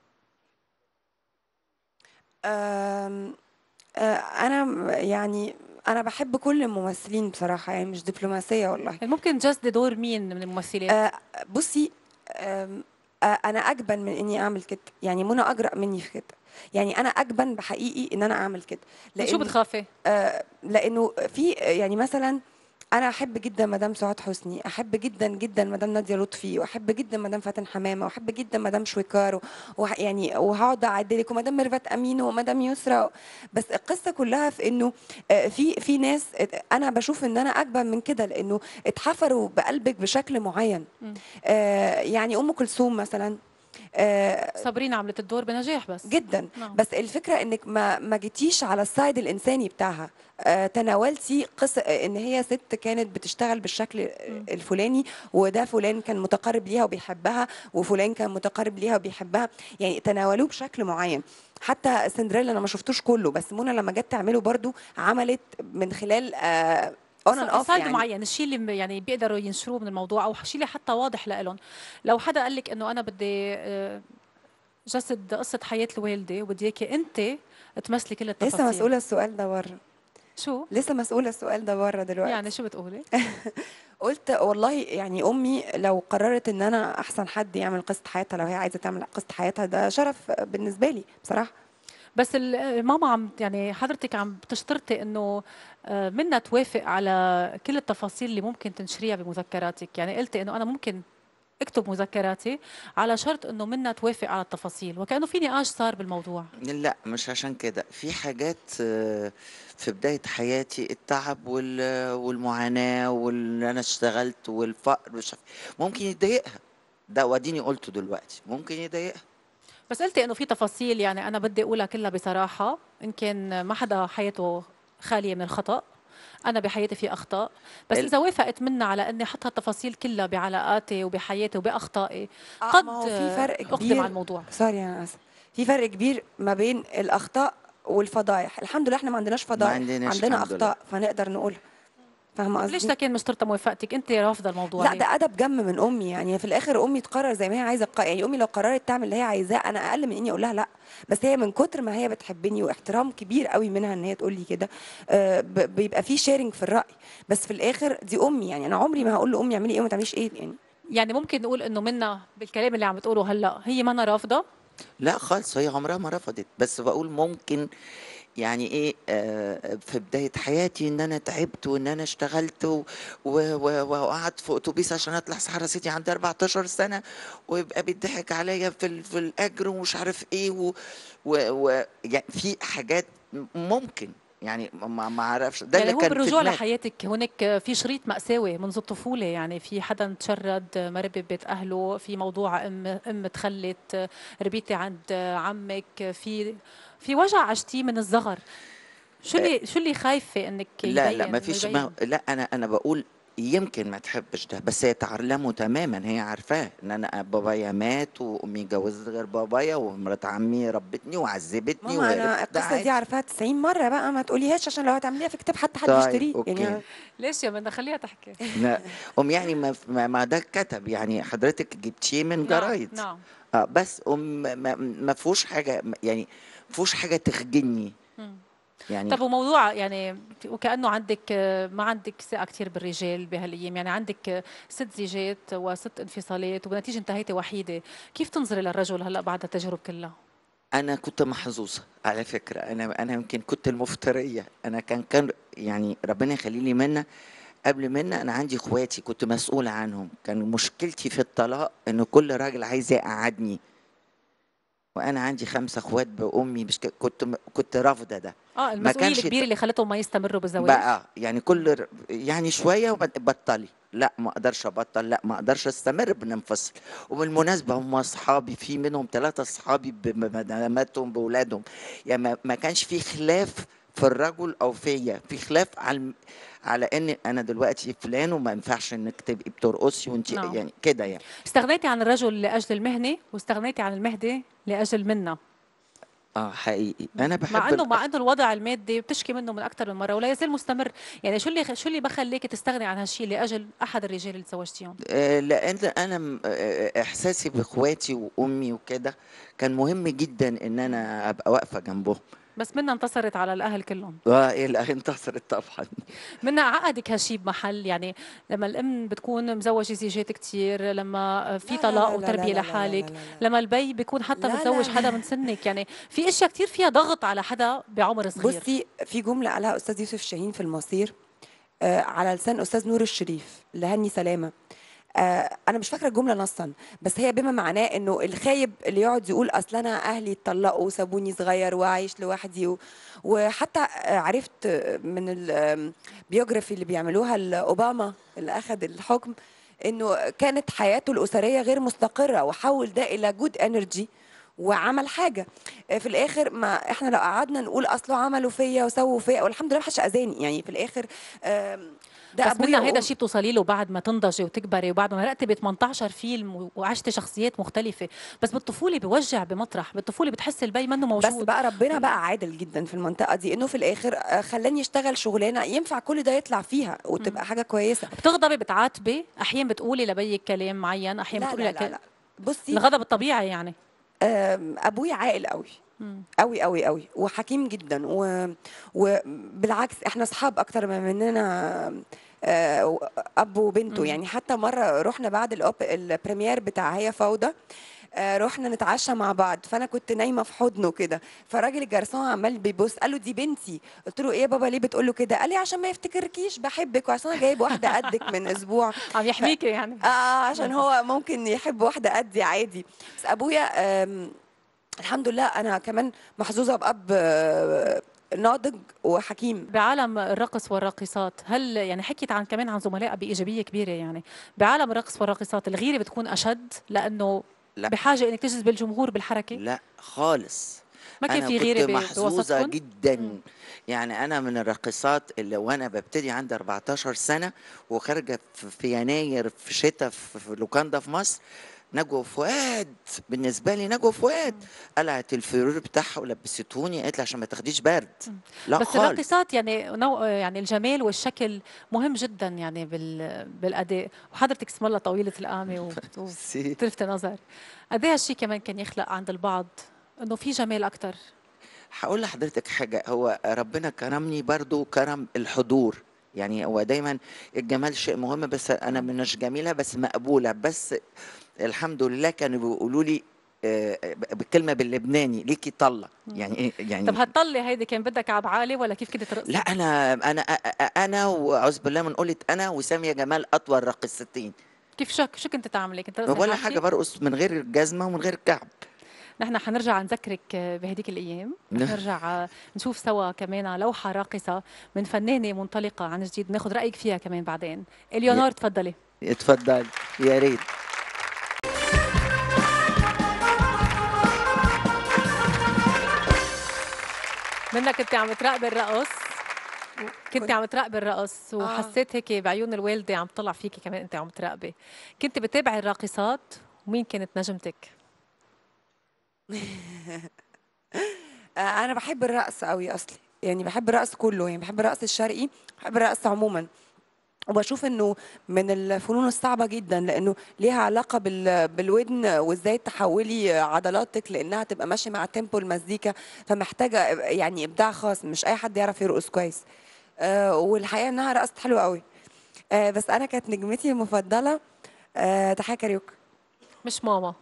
أم، آه، انا م- يعني انا بحب كل الممثلين بصراحه يعني مش دبلوماسيه والله يعني ممكن تجسدي دور مين من الممثلات؟ آه، بصي آم، آه، انا اجبن من اني اعمل كده يعني منى اجرأ مني في كده يعني انا اجبن بحقيقي ان انا اعمل كده من شو لأن- بتخافي؟ آه، لانه في يعني مثلا انا احب جدا مدام سعاد حسني احب جدا جدا مدام ناديه لطفي واحب جدا مدام فاتن حمامه واحب جدا مدام شويكار وح يعني وهقعد اعدلك ومدام ميرفت امين ومدام يسرا بس القصه كلها في انه آه، في في ناس ات- انا بشوف ان انا اجبن من كده لانه اتحفروا بقلبك بشكل معين مم. آه، يعني ام كلثوم مثلا آه، صابرين عملت الدور بنجاح بس جدا نعم. بس الفكره انك ما ما جيتيش على السايد الانساني بتاعها آه تناولتي قصه ان هي ست كانت بتشتغل بالشكل الفلاني وده فلان كان متقرب ليها وبيحبها وفلان كان متقرب ليها وبيحبها يعني تناولوه بشكل معين حتى سندريلا انا ما شفتوش كله بس منى لما جت تعمله برضو عملت من خلال آه اون اند اوف سايد يعني معين الشيء اللي م- يعني بيقدروا ينشروه من الموضوع او شيء اللي حتى واضح لهم لو حدا قال لك انه انا بدي آه، جسد قصه حياه الوالده وبدي اياكي انت تمثلي كل التفاصيل لسه مسؤوله السؤال ده بره شو لسه مسؤوله السؤال ده بره دلوقتي يعني شو بتقولي قلت والله يعني امي لو قررت ان انا احسن حد يعمل قصه حياتها لو هي عايزه تعمل قصه حياتها ده شرف بالنسبه لي بصراحه بس ال- ماما عم يعني حضرتك عم بتشترطي انه آه، منا توافق على كل التفاصيل اللي ممكن تنشريها بمذكراتك يعني قلتي انه انا ممكن اكتب مذكراتي على شرط انه منا توافق على التفاصيل وكانه في نقاش صار بالموضوع لا مش عشان كده في حاجات آه، في بداية حياتي التعب وال- والمعاناة واللي أنا اشتغلت والفقر مش عارف- ممكن يضايقها ده واديني قلته دلوقتي ممكن يضايقها بس قلتي انه في تفاصيل يعني انا بدي اقولها كلها بصراحه ان كان ما حدا حياته خاليه من الخطا انا بحياتي في اخطاء بس ال- اذا وافقت منا على اني احط هالتفاصيل كلها بعلاقاتي وبحياتي وباخطائي آه، قد ما هو في فرق اقدم كبير على الموضوع سوري انا اسف في فرق كبير ما بين الاخطاء والفضايح الحمد لله احنا ما عندناش فضايح عندناش عندنا الحمد اخطاء فنقدر نقولها فاهمه ليش قصدي لكن مشترطه موافقتك انت رافضه الموضوع لا هيك. ده ادب جم من امي يعني في الاخر امي تقرر زي ما هي عايزه تق- يعني امي لو قررت تعمل اللي هي عايزاه انا اقل من اني اقول لها لا بس هي من كتر ما هي بتحبني واحترام كبير قوي منها ان هي تقول لي كده آه، ب- بيبقى في شيرنج في الراي بس في الاخر دي امي يعني انا عمري ما هقول لامي اعملي ايه وما تعمليش ايه يعني يعني ممكن نقول انه منا بالكلام اللي عم بتقوله هلا هي منا رافضه لا خالص هي عمرها ما رفضت بس بقول ممكن يعني ايه آه في بداية حياتي ان انا تعبت وان انا اشتغلت و- و- و- وقعدت في اتوبيس عشان اطلع صحرا سيتي عندي 14 سنة ويبقى بيضحك عليا في ال- في الاجر ومش عارف ايه و, و, و يعني في حاجات ممكن يعني ما ما اعرفش ده يعني اللي هو كان في بالرجوع دماغي. لحياتك هناك في شريط مأساوي منذ الطفولة يعني في حدا تشرد مربي ببيت أهله في موضوع أم أم تخلت ربيتي عند عمك في في وجع عشتيه من الصغر شو اللي شو اللي خايفه انك لا لا يبين- ما فيش يبين؟ ما لا انا انا بقول يمكن ما تحبش ده بس هي تعلمه تماما هي عارفاه ان انا بابايا مات وامي جوزت غير بابايا ومرات عمي ربتني وعذبتني ماما انا وعرفت ده القصه عادي. دي عارفاها 90 مره بقى ما تقوليهاش عشان لو هتعمليها في كتاب حتى حد طيب، يشتريه أوكي. يعني ليش يا بدنا خليها تحكي لا ام يعني ما, ما, ما ده كتب يعني حضرتك جبتيه من جرايد نعم, نعم. اه بس ام ما, ما فيهوش حاجه يعني ما فيهوش حاجه تخجلني مم. يعني طب وموضوع يعني وكانه عندك آه، ما عندك ثقه كثير بالرجال بهالايام يعني عندك آه، ست زيجات وست انفصالات وبنتيجه انتهيتي وحيده كيف تنظري للرجل هلا بعد التجارب كلها انا كنت محظوظه على فكره انا انا يمكن كنت المفتريه انا كان كان يعني ربنا يخلي لي منا قبل منا انا عندي اخواتي كنت مسؤوله عنهم كان مشكلتي في الطلاق ان كل راجل عايز يقعدني وانا عندي خمسه اخوات بامي مش ك- كنت كنت رافضه ده اه المسؤوليه كانش الكبيره يت- اللي خلتهم ما يستمروا بالزواج بقى يعني كل ر- يعني شويه وبطلي لا ما اقدرش ابطل لا ما اقدرش استمر بننفصل وبالمناسبه هم اصحابي في منهم ثلاثه اصحابي بمداماتهم باولادهم يعني ما- ما كانش في خلاف في الرجل او فيا في خلاف على على ان انا دلوقتي فلان وما ينفعش انك تبقي بترقصي وانت نعم. يعني كده يعني استغنيتي عن الرجل لاجل المهنه واستغنيتي عن المهنه لاجل منا اه حقيقي انا بحب مع انه ال- مع انه الوضع المادي بتشكي منه من اكثر من مره ولا يزال مستمر يعني شو اللي شو اللي بخليك تستغني عن هالشيء لاجل احد الرجال اللي تزوجتيهم آه، لان انا م- آه، احساسي باخواتي وامي وكده كان مهم جدا ان انا ابقى واقفه جنبهم بس منا انتصرت على الاهل كلهم والى انتصرت طبعا منا عقدك هالشيء بمحل يعني لما الام بتكون مزوجه زيجات كتير لما في لا، لا، طلاق لا، لا، وتربيه لا، لا، لا، لحالك لا، لا، لا. لما البي بيكون حتى لا، لا، متزوج لا. حدا من سنك يعني في اشياء كتير فيها ضغط على حدا بعمر صغير بصي في جمله قالها استاذ يوسف شاهين في المصير آه على لسان استاذ نور الشريف لهني سلامه آه انا مش فاكره الجمله نصا بس هي بما معناه انه الخايب اللي يقعد يقول اصل انا اهلي اتطلقوا وسابوني صغير وعايش لوحدي و... وحتى آه، عرفت آه، من البيوجرافي اللي بيعملوها لاوباما اللي اخذ الحكم انه كانت حياته الاسريه غير مستقره وحول ده الى جود انرجي وعمل حاجه آه، في الاخر ما احنا لو قعدنا نقول اصله عملوا فيا وسووا فيا والحمد لله ما حدش اذاني يعني في الاخر آم، ده بس ابويا منا هيدا وأم- الشيء بتوصلي له بعد ما تنضجي وتكبري وبعد ما مرقتي ب 18 فيلم وعشتي شخصيات مختلفه بس بالطفوله بوجع بمطرح بالطفوله بتحس البي منه موجود بس بقى ربنا بقى عادل جدا في المنطقه دي انه في الاخر آه، خلاني اشتغل شغلانه ينفع كل ده يطلع فيها وتبقى حاجه كويسه بتغضبي بتعاتبي احيانا بتقولي لبيك كلام معين احيانا لا بتقولي لا لا, لك لا. بصي الغضب الطبيعي يعني آم، ابويا عاقل قوي مم. قوي قوي قوي وحكيم جدا و... وبالعكس احنا اصحاب اكتر ما مننا آه، اب وبنته مم. يعني حتى مره رحنا بعد الأوب... البريمير بتاع هي فوضى آه، رحنا نتعشى مع بعض فانا كنت نايمه في حضنه كده فالراجل الجرسون عمال بيبص قال له دي بنتي قلت له ايه يا بابا ليه بتقول له كده قال لي عشان ما يفتكركيش بحبك وعشان انا جايب واحده قدك من اسبوع عم يحميكي يعني اه عشان هو ممكن يحب واحده قدي عادي بس ابويا آم، الحمد لله انا كمان محظوظه باب آه، ناضج وحكيم بعالم الرقص والراقصات هل يعني حكيت عن كمان عن زملاء بايجابيه كبيره يعني بعالم الرقص والراقصات الغيره بتكون اشد لانه لا. بحاجه انك تجذب الجمهور بالحركه لا خالص ما كان أنا في غيره كنت ب- محظوظة بوسطكم جدا مم. يعني أنا من الراقصات اللي وأنا ببتدي عندي 14 سنة وخارجة في في يناير في شتاء في في لوكاندا في مصر نجوى فؤاد بالنسبه لي نجوى فؤاد قلعت الفرور بتاعها ولبستهوني قالت لي عشان ما تاخديش برد لا بس خالص الراقصات يعني نوع يعني الجمال والشكل مهم جدا يعني بال بالاداء وحضرتك اسم الله طويله القامه و- ميرسي. وتلفت نظر قد ايه هالشيء كمان كان يخلق عند البعض انه في جمال اكثر هقول لحضرتك حاجة هو ربنا كرمني برضو كرم الحضور يعني هو دايما الجمال شيء مهم بس أنا مش جميلة بس مقبولة بس الحمد لله كانوا بيقولوا لي آه، بالكلمة باللبناني ليكي طلة يعني إيه يعني طب هالطله هيدي كان بدها كعب عالي ولا كيف كنت ترقصي؟ لا انا انا انا واعوذ بالله من قولة انا وساميه جمال اطول راقصتين كيف شو شو كنت تعملي؟ كنت ترقصي ولا حافي؟ حاجه برقص من غير الجزمه ومن غير الكعب نحن حنرجع نذكرك بهديك الايام نعم. نرجع نشوف سوا كمان لوحه راقصه من فنانه منطلقه عن جديد ناخذ رايك فيها كمان بعدين اليونار تفضلي اتفضل يا ريت منك كنت عم تراقبي الرقص كنت عم تراقبي الرقص وحسيت هيك بعيون الوالده عم تطلع فيكي كمان انت عم تراقبي كنت بتابعي الراقصات ومين كانت نجمتك آه، انا بحب الرقص قوي اصلي يعني بحب الرقص كله يعني بحب الرقص الشرقي بحب الرقص عموما وبشوف انه من الفنون الصعبه جدا لانه ليها علاقه بال... بالودن وازاي تحولي عضلاتك لانها تبقى ماشيه مع تيمبو المزيكا فمحتاجه يعني ابداع خاص مش اي حد يعرف يرقص كويس آه والحقيقه انها رقصت حلوه قوي آه بس انا كانت نجمتي المفضله آه تحية كاريوكا مش ماما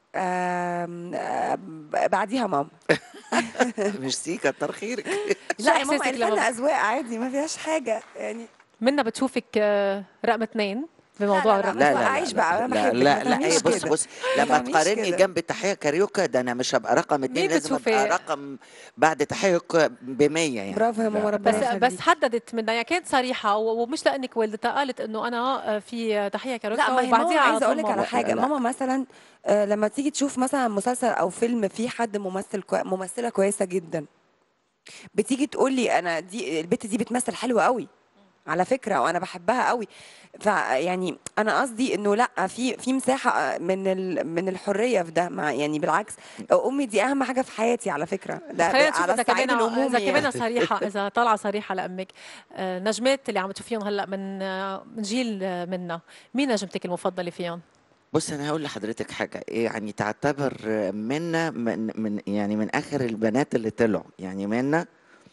آم، آه بعديها ماما ميرسي كتر خيرك لا يا ماما إحساسك الفن لما- اذواق عادي ما فيهاش حاجه يعني منا بتشوفك آه، رقم اثنين بموضوع لا، لا، الرقص ما توقعيش بقى، أنا لا بحبك، لا ما لا تعمليش هي بص كده. بص ما لما تعمليش تقارني كده. جنب تحية كاريوكا ده انا مش هبقى رقم اتنين مين لازم بتشوفي؟ ابقى رقم بعد تحية ب 100 يعني برافو يا ماما ربنا بس يخليك. بس حددت منها يعني كانت صريحه و- ومش لانك والدتها قالت انه انا آه، في تحيه كاروكا لا ما هي ماما وبعديها على عايزه طول اقول لك على ماما. حاجه لا، لا. ماما مثلا آه، لما تيجي تشوف مثلا مسلسل او فيلم فيه حد ممثل كوي... ممثله كويسه جدا بتيجي تقول لي انا دي البت دي بتمثل حلوه قوي على فكره وانا بحبها قوي فيعني انا قصدي انه لا في في مساحه من ال... من الحريه في ده مع يعني بالعكس امي دي اهم حاجه في حياتي على فكره ده خلينا نشوف على اذا الصعيد كمان العمومي اذا كمان يعني. صريحه اذا طالعه صريحه لامك آه، نجمات اللي عم تشوفيهم هلا من آه، من جيل آه، منا مين نجمتك المفضله فيهم؟ بص انا هقول لحضرتك حاجه يعني تعتبر منا من, من يعني من اخر البنات اللي طلعوا يعني منا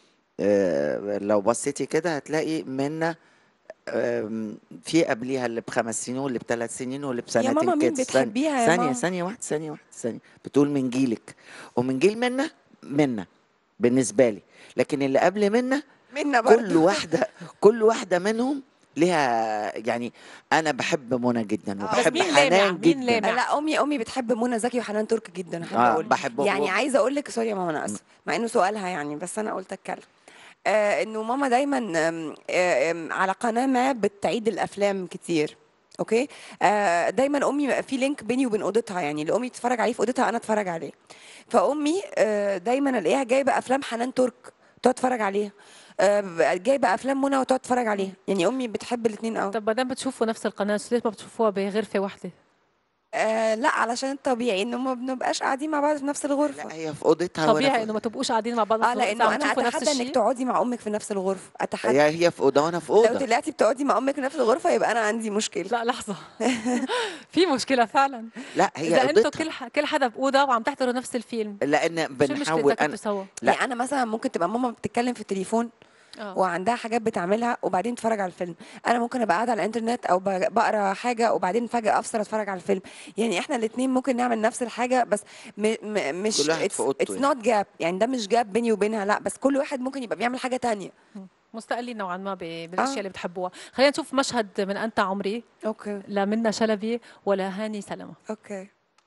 آه، لو بصيتي كده هتلاقي منا آم، في قبليها اللي بخمس سنين واللي بثلاث سنين واللي بسنتين ماما مين كده. ثانية- بتحبيها يا ثانيه ماما؟ ثانيه واحده ثانيه واحده ثانيه بتقول من جيلك ومن جيل منا منا بالنسبه لي لكن اللي قبل منا منا كل برضه واحده كل واحده منهم ليها يعني انا بحب منى جدا وبحب مين لامع؟ حنان مين جدا لامع؟ لا امي امي بتحب منى زكي وحنان ترك جدا احب آه، اقول بحبهم. يعني عايزه اقول لك سوري يا ماما انا اسفه مع انه سؤالها يعني بس انا قلت اتكلم آه انه ماما دايما آم، آه آم، على قناه ما بتعيد الافلام كتير اوكي آه دايما امي في لينك بيني وبين اوضتها يعني اللي امي تتفرج عليه في اوضتها انا اتفرج عليه فامي آه دايما الاقيها جايبه افلام حنان ترك تقعد تتفرج عليها آه جايبه افلام منى وتقعد تتفرج عليها يعني امي بتحب الاثنين قوي طب ما دام بتشوفوا نفس القناه ليش ما بتشوفوها بغرفه واحده؟ آه لا علشان الطبيعي انه ما بنبقاش قاعدين مع بعض في نفس الغرفه لا هي في اوضتها وأنا طبيعي في- انه ما تبقوش قاعدين مع بعض اه نفس الوقت، عم لانه انا تشوفوا نفس اتحدى انك الشيء تقعدي مع امك في نفس الغرفه اتحدى هي هي في اوضه وانا في لو اوضه طلعتي بتقعدي مع امك في نفس الغرفه يبقى انا عندي مشكله لا لحظه في مشكله فعلا لا هي اذا انتوا اوضتها كل ح... كل حدا باوضه وعم تحضروا نفس الفيلم لان شو المشكله بنحاول اذا كنتوا انا سوا؟ لا. يعني انا مثلا ممكن تبقى ماما بتتكلم في التليفون آه. وعندها حاجات بتعملها وبعدين تتفرج على الفيلم انا ممكن ابقى قاعده على الانترنت او ب- بقرا حاجه وبعدين فجاه افصل اتفرج على الفيلم يعني احنا الاثنين ممكن نعمل نفس الحاجه بس م م مش كل واحد في أوضته اتس يعني. نوت جاب يعني ده مش جاب بيني وبينها لا بس كل واحد ممكن يبقى بيعمل حاجه تانية مستقلين نوعا ما ب- بالاشياء آه. اللي بتحبوها خلينا نشوف مشهد من انت عمري اوكي لا منى شلبي ولا هاني سلمى اوكي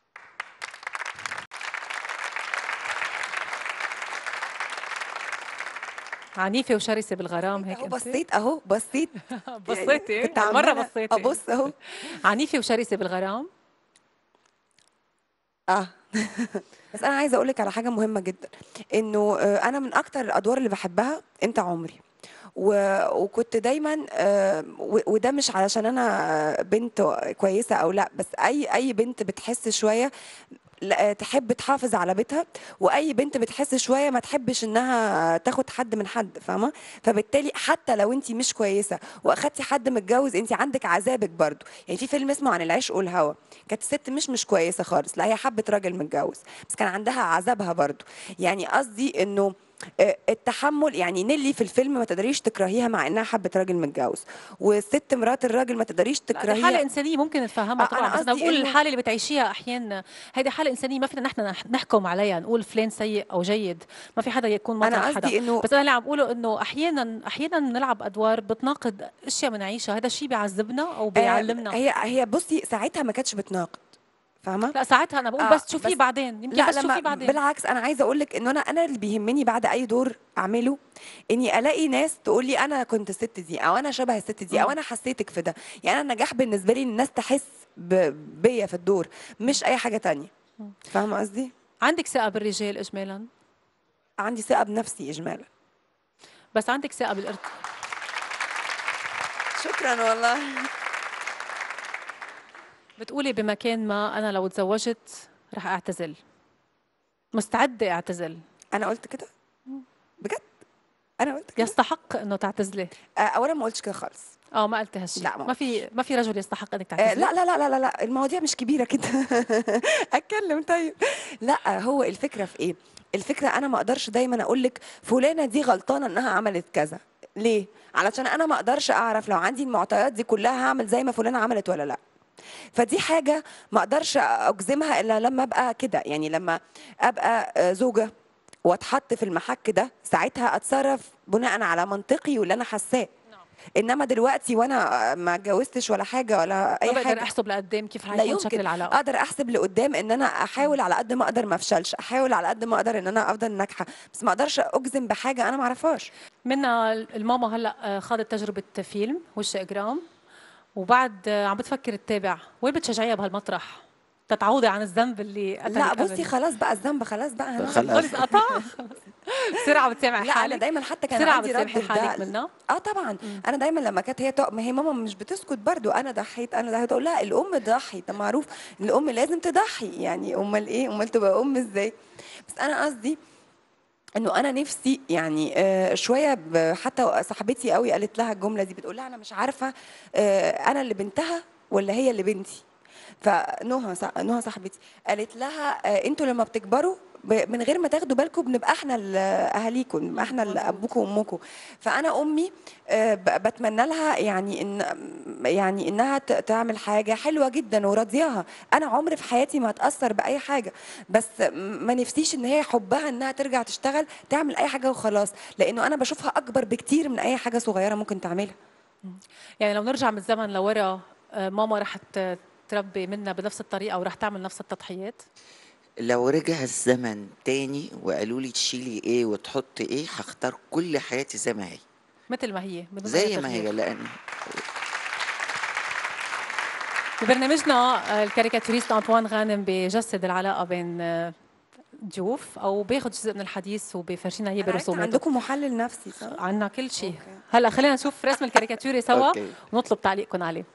عنيفه وشرسه بالغرام هيك اهو أنت؟ بصيت اهو بصيت بصيتي يعني كنت مره عمالة بصيتي ابص اهو عنيفه وشرسه بالغرام اه بس انا عايزه اقول لك على حاجه مهمه جدا انه آه، انا من اكتر الادوار اللي بحبها انت عمري و- وكنت دايما آه، و- وده مش علشان انا آه، بنت كويسه او لا بس اي اي بنت بتحس شويه لا- تحب تحافظ على بيتها واي بنت بتحس شويه ما تحبش انها تاخد حد من حد فاهمه فبالتالي حتى لو انت مش كويسه واخدتي حد متجوز انت عندك عذابك برضو يعني في فيلم اسمه عن العشق والهوى كانت الست مش مش كويسه خالص لا هي حبت راجل متجوز بس كان عندها عذابها برضو يعني قصدي انه آه، التحمل يعني نيلي في الفيلم ما تقدريش تكرهيها مع انها حبت راجل متجوز والست مرات الراجل ما تقدريش لا، دي حالة تكرهيها إنسانية ممكن نتفهمها آه، طبعا أنا بس أنا قصدي بقول إنه- الحالة اللي بتعيشيها أحيانا هيدي حالة إنسانية ما فينا نحن نح- نحكم عليها نقول فلان سيء أو جيد ما في حدا يكون أنا مطرح قصدي حدا إنه- بس أنا اللي عم بقوله إنه أحيانا أحيانا نلعب أدوار بتناقض أشياء بنعيشها هذا الشيء بيعذبنا أو بيعلمنا آه، هي هي بصي ساعتها ما كانتش بتناقض فاهمه لا ساعتها أنا بقول آه، بس تشوفيه بس- بعدين يمكن لا بس لما تشوفيه بعدين بالعكس انا عايزه اقول لك انه انا انا اللي بيهمني بعد اي دور اعمله اني الاقي ناس تقول لي انا كنت الست دي او انا شبه الست دي او مم. انا حسيتك في ده يعني انا النجاح بالنسبه لي ان الناس تحس ب- بيا في الدور مش اي حاجه تانية فاهمه قصدي عندك ثقة بالرجال إجمالا عندي ثقه بنفسي اجمالا بس عندك ثقة بالارت شكرا والله بتقولي بمكان ما أنا لو تزوجت رح أعتزل مستعدة أعتزل انا قلت كده بجد انا قلت كده يستحق انه تعتزلي آه، اولا ما قلتش كده خالص اه ما قلتي هالشيء لا، ما ما في ما في رجل يستحق انك آه، تعتزلي لا لا لا لا لا لا المواضيع مش كبيره كده اتكلم طيب لا هو الفكره في ايه الفكره انا ما اقدرش دايما اقول لك فلانه دي غلطانه انها عملت كذا ليه علشان انا ما اقدرش اعرف لو عندي المعطيات دي كلها هعمل زي ما فلانه عملت ولا لا فدي حاجه ما اقدرش اجزمها الا لما ابقى كده يعني لما ابقى آه، زوجه واتحط في المحك ده ساعتها اتصرف بناء على منطقي واللي انا حاساه انما دلوقتي وانا ما اتجوزتش ولا حاجه ولا ما اي بقدر حاجه احسب لقدام كيف رح لا يكون شكل يمكن العلاقه اقدر احسب لقدام ان انا احاول على قد ما اقدر ما افشلش احاول على قد ما اقدر ان انا افضل ناجحه بس ما اقدرش اجزم بحاجه انا ما اعرفهاش منا الماما هلا آه، خاضت تجربه فيلم وش اجرام وبعد آه، عم بتفكر تتابع وين بتشجعيها بهالمطرح تتعوضي عن الذنب اللي قتلك لا بصي قبل؟ خلاص بقى الذنب خلاص بقى هنعمل خلاص. خلص قطع بسرعه بتسامح لا انا حالك دايما حتى كان بسرعه عندي رد بتسامحي حالك فعل. منها اه طبعا انا دايما لما كانت هي تق... ما هي ماما مش بتسكت برضو انا ضحيت انا ضحيت اقول لها الام ضحي ده معروف الام لازم تضحي يعني امال ايه امال تبقى ام ازاي بس انا قصدي انه انا نفسي يعني آه شويه ب- حتى صاحبتي قوي قالت لها الجمله دي بتقول لها انا مش عارفه آه انا اللي بنتها ولا هي اللي بنتي فنهى صا- نهى صاحبتي قالت لها آه انتوا لما بتكبروا ب- من غير ما تاخدوا بالكم بنبقى احنا ال- اهاليكم بنبقى احنا ال- ابوكم وامكم فانا امي آه، ب- بتمنى لها يعني ان يعني انها ت- تعمل حاجه حلوه جدا وراضياها انا عمري في حياتي ما هتاثر باي حاجه بس م- ما نفسيش ان هي حبها انها ترجع تشتغل تعمل اي حاجه وخلاص لانه انا بشوفها اكبر بكتير من اي حاجه صغيره ممكن تعملها يعني لو نرجع من الزمن لورا آه، ماما رح ت- تربي منا بنفس الطريقه ورح تعمل نفس التضحيات لو رجع الزمن تاني وقالوا لي تشيلي ايه وتحطي ايه هختار كل حياتي زي ما هي مثل ما هي بدون أي زي ما هي تغيير. لان ببرنامجنا آه، الكاريكاتوريست انطوان غانم بجسد العلاقه بين آه، ضيوف او باخذ جزء من الحديث وبفرجينا اياه أنا عرفت برسوماته عندكم محلل نفسي صح؟ عنا كل شيء أوكي. هلا خلينا نشوف رسم الكاريكاتوري سوا أوكي. ونطلب تعليقكم عليه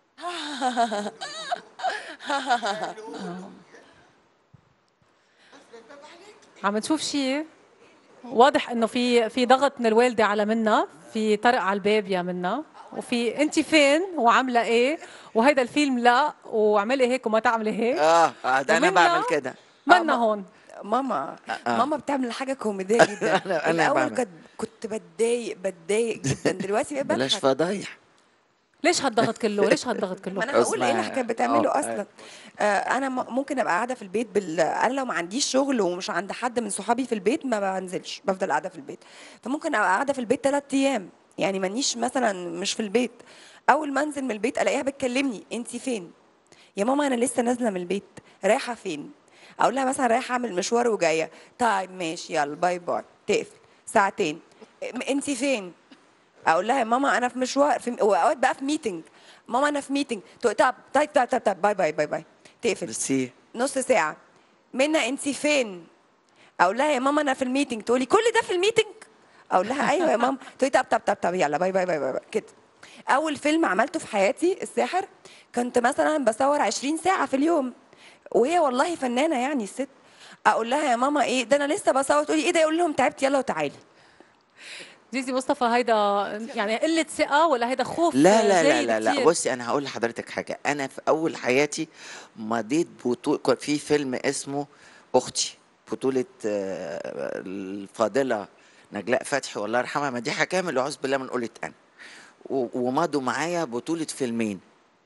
عم نشوف شيء واضح انه في في ضغط من الوالده على منا في طرق على الباب يا منا وفي انت فين وعامله ايه وهيدا الفيلم لا واعملي هيك وما تعملي هيك اه آه، ده انا ومنا بعمل كده منا ما- هون ماما آه. ماما بتعمل حاجه كوميديه جدا أنا- أنا الاول بعمل. كنت كنت بتضايق بتضايق جدا دلوقتي بقيت بلاش بضحك فضايح ليش هالضغط كله ليش هالضغط ما كله انا هقول ايه اللي اسمع- كانت بتعمله آه، اصلا آه انا م- ممكن ابقى قاعده في البيت بال... انا لو ما عنديش شغل ومش عند حد من صحابي في البيت ما بنزلش بفضل قاعده في البيت فممكن ابقى قاعده في البيت ثلاث ايام يعني مانيش مثلا مش في البيت اول ما انزل من البيت الاقيها بتكلمني انت فين يا ماما انا لسه نازله من البيت رايحه فين اقول لها مثلا رايحه اعمل مشوار وجايه طيب ماشي يلا باي باي تقفل ساعتين انت فين اقول لها يا ماما انا في مشوار في واوقات بقى في ميتنج ماما انا في ميتنج تقول طب طيب طيب طيب طيب باي باي باي باي تقفل بس ايه نص ساعه منى انت فين اقول لها يا ماما انا في الميتنج تقولي كل ده في الميتنج اقول لها ايوه يا ماما تقولي طب طب طب طب يلا باي باي باي باي, باي. كده اول فيلم عملته في حياتي الساحر كنت مثلا بصور 20 ساعه في اليوم وهي والله فنانه يعني الست اقول لها يا ماما ايه ده انا لسه بصور تقولي ايه ده يقول لهم تعبت يلا وتعالي زيزي مصطفى هيدا يعني قله ثقه ولا هيدا خوف لا لا لا جاي لا, لا كتير؟ بصي انا هقول لحضرتك حاجه انا في اول حياتي مضيت بطوله كان في فيلم اسمه اختي بطوله آه، الفاضله نجلاء فتحي والله يرحمها مديحه كامل واعوذ بالله من قله انا و- ومضوا معايا بطوله فيلمين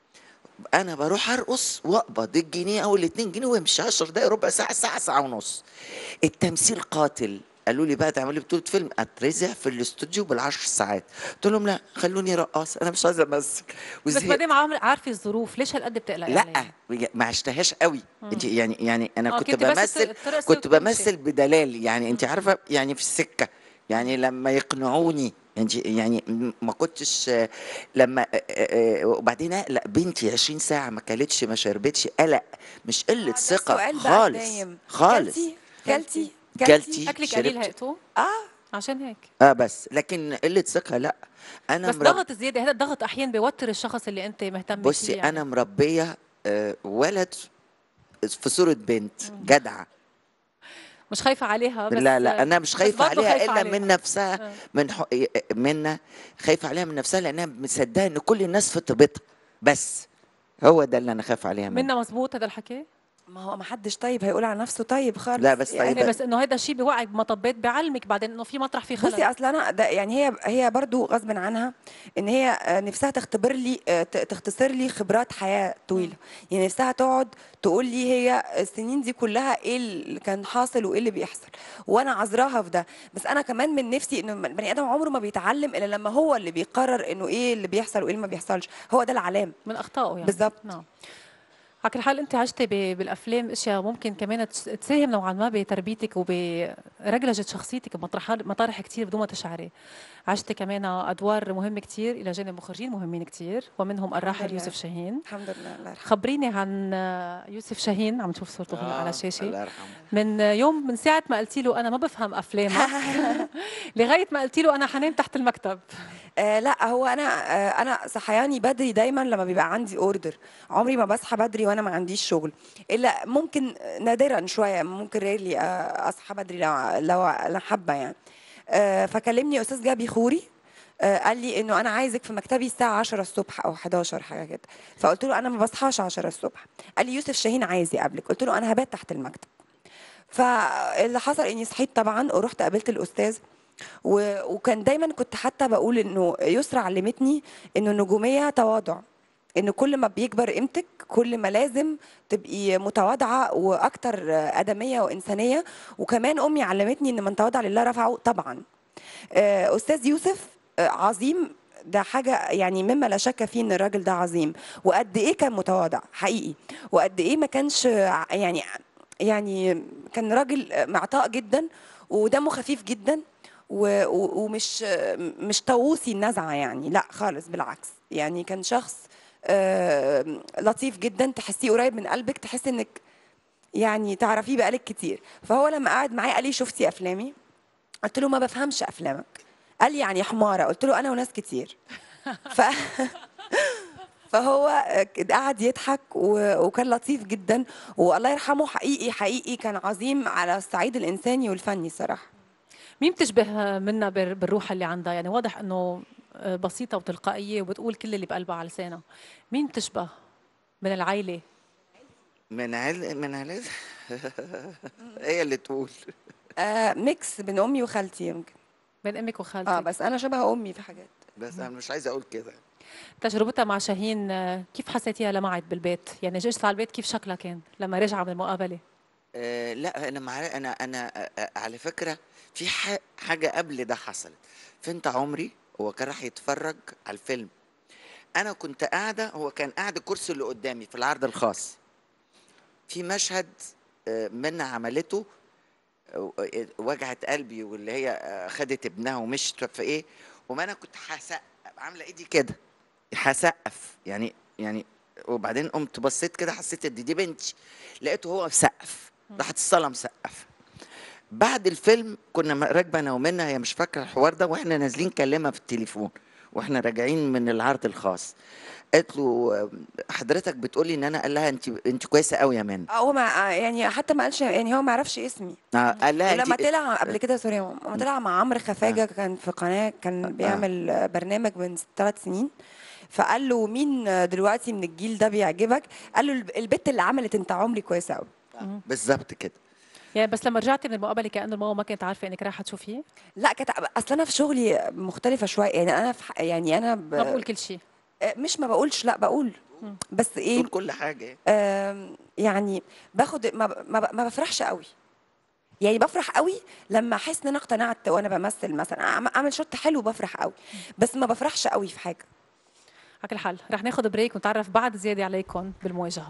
انا بروح ارقص واقبض الجنيه او الاتنين جنيه وامشي 10 دقايق ربع ساعه ساعه ساعه ونص التمثيل قاتل قالوا لي بقى تعملي بطوله فيلم اترزع في الاستوديو بالعشر ساعات قلت لهم لا خلوني رقاص انا مش عايزه امثل بس وزهقت. ما دام عامل- عارفه الظروف ليش هالقد بتقلقي لا عليها؟ ما عشتهاش قوي انت يعني يعني انا آه، كنت كنت بس بمثل ترقصي كنت وتمشي. بمثل بدلال يعني انت عارفه يعني في السكه يعني لما يقنعوني انت يعني م- ما كنتش آه، لما آه، آه، آه، وبعدين اقلق بنتي 20 ساعه ما كلتش ما شربتش قلق مش قله ده ثقه السؤال بقى خالص الدايم. خالص كلتي كلتي كلتي. اكلك شربت. قليل هيقتو اه عشان هيك اه بس لكن قله ثقه لا انا بس مرب- ضغط زياده هذا الضغط احيانا بيوتر الشخص اللي انت مهتم فيه بصي يعني. انا مربيه آه، ولد في صوره بنت جدعه مش خايفه عليها بس لا لا انا مش بس خايفه برضه عليها خايفة الا عليها. من نفسها آه. من حق... منا خايفه عليها من نفسها لانها مصدقه ان كل الناس في طيبتها بس هو ده اللي انا خايف عليها منه منا مزبوط هذا الحكي ما هو ما حدش طيب هيقول على نفسه طيب خالص لا، بس يعني طيب. إيه بس انه هذا الشيء بيوعي بمطبات بعلمك بعدين انه في مطرح في خلل بصي اصل انا ده يعني هي هي برضو غصب عنها ان هي آه، نفسها تختبر لي آه، ت- تختصر لي خبرات حياه طويله يعني نفسها تقعد تقول لي هي السنين دي كلها ايه اللي كان حاصل وايه اللي بيحصل وانا عذراها في ده بس انا كمان من نفسي انه البني ادم عمره ما بيتعلم الا لما هو اللي بيقرر انه ايه اللي بيحصل وايه اللي ما بيحصلش هو ده العلام من اخطائه يعني بالضبط. نعم على كل حال انت عشتي ب- بالافلام اشياء ممكن كمان تس- تساهم نوعا ما بتربيتك وبرجلجه شخصيتك بمطرح مطارح كثير بدون ما تشعري عشتي كمان ادوار مهمه كثير الى جانب مخرجين مهمين كثير ومنهم الراحل لله. يوسف شاهين الحمد لله الله يرحمه خبريني عن يوسف شاهين عم نشوف صورته هلا على الشاشه الله يرحمه من يوم من ساعة ما قلتي له أنا ما بفهم أفلامك لغاية ما قلتي له أنا حنام تحت المكتب آه لا هو انا آه انا صحياني بدري دايما لما بيبقى عندي اوردر عمري ما بصحى بدري وانا ما عنديش شغل الا ممكن نادرا شويه ممكن ريلي آه اصحى بدري لو لو انا حابه يعني آه فكلمني استاذ جابي خوري آه قال لي انه انا عايزك في مكتبي الساعه 10 الصبح او 11 حاجه كده فقلت له انا ما بصحاش 10 الصبح قال لي يوسف شاهين عايز يقابلك قلت له انا هبات تحت المكتب فاللي حصل اني صحيت طبعا ورحت قابلت الاستاذ و... وكان دايما كنت حتى بقول انه يسرى علمتني انه النجوميه تواضع ان كل ما بيكبر قيمتك كل ما لازم تبقي متواضعه واكتر ادميه وانسانيه وكمان امي علمتني ان من تواضع لله رفعه طبعا آه، استاذ يوسف آه، عظيم ده حاجة يعني مما لا شك فيه ان الراجل ده عظيم وقد ايه كان متواضع حقيقي وقد ايه ما كانش ع- يعني يعني كان راجل معطاء جدا ودمه خفيف جدا و- و- ومش مش طاووسي النزعه يعني لا خالص بالعكس يعني كان شخص آه، لطيف جدا تحسيه قريب من قلبك تحسي انك يعني تعرفيه بقالك كتير فهو لما قعد معايا قال لي شفتي افلامي قلت له ما بفهمش افلامك قال لي يعني حماره قلت له انا وناس كتير ف... فهو قعد يضحك و... وكان لطيف جدا والله يرحمه حقيقي حقيقي كان عظيم على الصعيد الانساني والفني صراحه مين بتشبه منا بال- بالروح اللي عندها يعني واضح أنه آه، بسيطة وتلقائية وبتقول كل اللي بقلبها على لسانها مين بتشبه من العائلة من عل من عل هي اللي تقول آه ميكس بين امي وخالتي يمكن بين أمك وخالتك اه بس انا شبه امي في حاجات بس انا مش عايزه اقول كده تجربتها مع شاهين آه، كيف حسيتيها لمعت بالبيت يعني جيت على البيت كيف شكلها كان لما رجع من المقابلة آه لا انا مع انا انا آه آه، على فكره في ح- حاجه قبل ده حصلت فانت عمري هو كان راح يتفرج على الفيلم انا كنت قاعده هو كان قاعد الكرسي اللي قدامي في العرض الخاص في مشهد آه، منى عملته آه، آه، وجعت قلبي واللي هي آه، خدت ابنها ومشت في ايه وما انا كنت هسقف عامله ايدي كده هسقف يعني يعني وبعدين قمت بصيت كده حسيت ان دي بنتي لقيته هو مسقف راحت الصلاه مسقف بعد الفيلم كنا م- راكبه انا ومنى هي مش فاكره الحوار ده واحنا نازلين كلمها في التليفون واحنا راجعين من العرض الخاص قالت له آه، حضرتك بتقولي ان انا قال لها انت انت كويسه قوي يا منى هو ما يعني حتى ما قالش يعني هو ما يعرفش اسمي آه، قال لها ولما انت طلع قبل كده سوري لما طلع مع عمرو خفاجه كان في قناه كان بيعمل برنامج من ثلاث سنين فقال له مين دلوقتي من الجيل ده بيعجبك قال له الب- البت اللي عملت انت عمري كويسه قوي بالظبط كده يعني بس لما رجعتي من المقابله كانه الماما ما كانت عارفه انك رايحه تشوفيه لا كانت اصل انا في شغلي مختلفه شويه يعني انا في ح- يعني انا ب... ما بقول كل شيء مش ما بقولش لا بقول بس ايه تقول كل حاجه آم، يعني باخد ما ب- ما, ب- ما بفرحش قوي يعني بفرح قوي لما احس ان انا اقتنعت وانا بمثل مثلا أعم- اعمل شوت حلو بفرح قوي بس ما بفرحش قوي في حاجه على كل حال رح ناخذ بريك ونتعرف بعد زياده عليكم بالمواجهه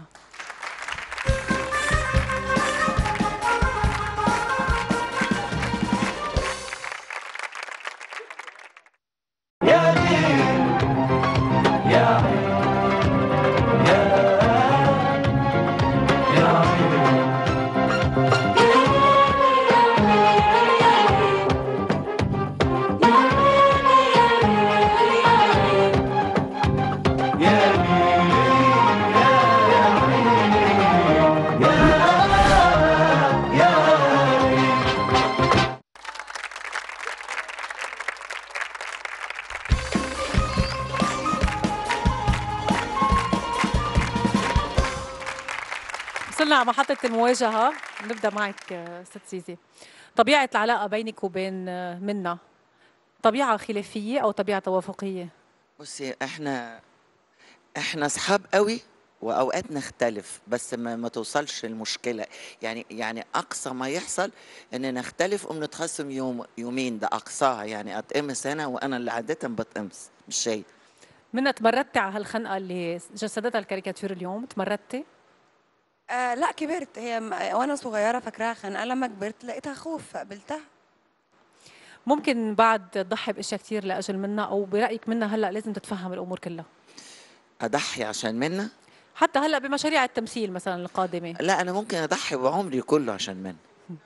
وصلنا على محطة المواجهة نبدأ معك آه، ست زيزي طبيعة العلاقة بينك وبين آه، منا طبيعة خلافية أو طبيعة توافقية بصي احنا احنا اصحاب قوي واوقات نختلف بس ما, ما توصلش المشكله يعني يعني اقصى ما يحصل ان نختلف ونتخاصم يوم يومين ده اقصاها يعني اتقمص انا وانا اللي عاده بتقمص مش هي منا تمردتي على هالخنقة اللي جسدتها الكاريكاتير اليوم تمردتي آه لا كبرت هي م- وانا صغيره فاكراها خنقه لما كبرت لقيتها خوف فقبلتها ممكن بعد تضحي باشياء كثير لاجل منا او برايك منا هلا لازم تتفهم الامور كلها اضحي عشان منا حتى هلا بمشاريع التمثيل مثلا القادمه لا انا ممكن اضحي بعمري كله عشان منا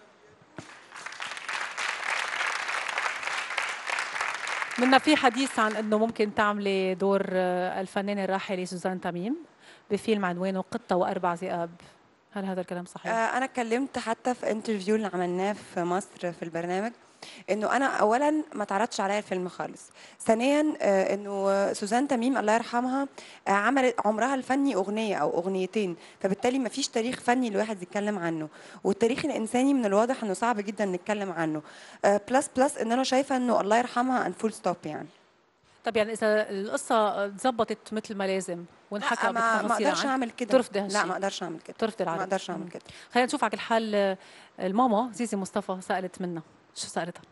منا في حديث عن انه ممكن تعملي دور آه، الفنانه الراحله سوزان تميم بفيلم عنوانه قطه واربع ذئاب هل هذا الكلام صحيح؟ آه انا اتكلمت حتى في انترفيو اللي عملناه في مصر في البرنامج انه انا اولا ما اتعرضش عليا الفيلم خالص ثانيا آه انه سوزان تميم الله يرحمها آه عملت عمرها الفني اغنيه او اغنيتين فبالتالي ما فيش تاريخ فني الواحد يتكلم عنه والتاريخ الانساني من الواضح انه صعب جدا نتكلم عنه آه بلس بلس ان انا شايفه انه الله يرحمها ان فول ستوب يعني طب يعني اذا القصه تزبطت مثل ما لازم وانحكى لا ما ما بالتفاصيل اقدرش عنه، اعمل كده ترفضي لا هالشيء ما اقدرش اعمل كده ترفضي ما العرض اقدرش اعمل مم. كده خلينا نشوف على كل حال آه، الماما زيزي مصطفى سالت منا شو سالتها؟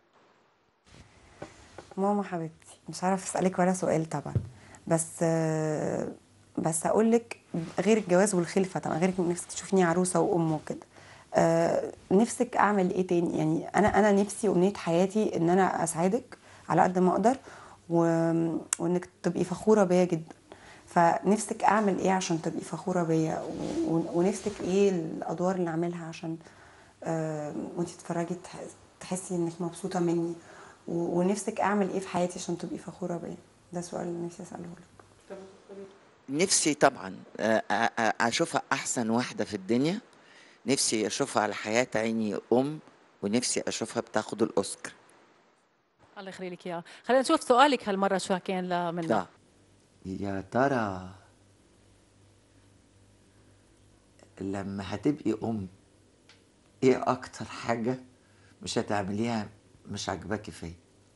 ماما حبيبتي مش عارف اسالك ولا سؤال طبعا بس آه، بس اقول لك غير الجواز والخلفه طبعا غير إنك نفسك تشوفيني عروسه وام وكده آه، نفسك اعمل ايه تاني يعني انا انا نفسي امنيه حياتي ان انا اسعدك على قد ما اقدر و... وانك تبقي فخوره بيا جدا فنفسك اعمل ايه عشان تبقي فخوره بيا و... و- ونفسك ايه الادوار اللي اعملها عشان آه، وانت تتفرجي تح- تحسي انك مبسوطه مني و- ونفسك اعمل ايه في حياتي عشان تبقي فخوره بيا ده سؤال اللي نفسي اساله لك نفسي طبعا آه، آه، آه، اشوفها احسن واحده في الدنيا نفسي اشوفها على حياه عيني ام ونفسي اشوفها بتاخد الاوسكار الله يخلي لك اياها خلينا نشوف سؤالك هالمره شو كان لمنا ده يا ترى لما هتبقي ام ايه اكتر حاجه مش هتعمليها مش عاجباكي فيا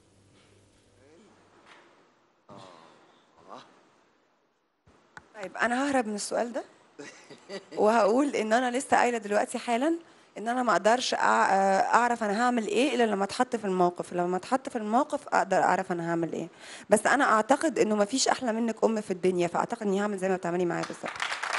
طيب انا ههرب من السؤال ده وهقول ان انا لسه قايله دلوقتي حالا ان انا ما اقدرش أع- اعرف انا هعمل ايه الا لما اتحط في الموقف لما اتحط في الموقف اقدر اعرف انا هعمل ايه بس انا اعتقد انه ما فيش احلى منك ام في الدنيا فاعتقد اني هعمل زي ما بتعملي معايا بالظبط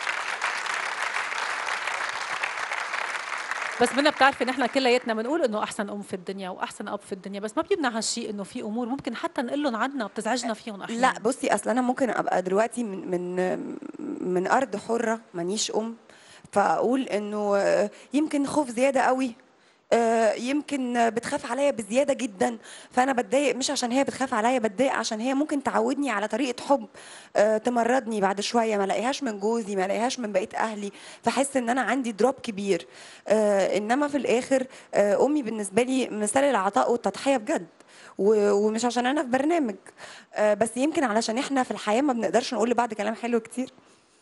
بس منا بتعرفي نحن كلياتنا بنقول انه احسن ام في الدنيا واحسن اب في الدنيا بس ما بيمنع هالشيء انه في امور ممكن حتى نقول لهم عنا بتزعجنا فيهم احيانا لا بصي اصل انا ممكن ابقى دلوقتي من من من ارض حره مانيش ام فاقول انه آه، يمكن خوف زياده قوي آه، يمكن بتخاف عليا بزياده جدا فانا بتضايق مش عشان هي بتخاف عليا بتضايق عشان هي ممكن تعودني على طريقه حب آه، تمرضني بعد شويه ما الاقيهاش من جوزي ما الاقيهاش من بقيه اهلي فاحس ان انا عندي دروب كبير آه، انما في الاخر آه، امي بالنسبه لي مثال العطاء والتضحيه بجد و- ومش عشان انا في برنامج آه، بس يمكن علشان احنا في الحياه ما بنقدرش نقول لبعض كلام حلو كتير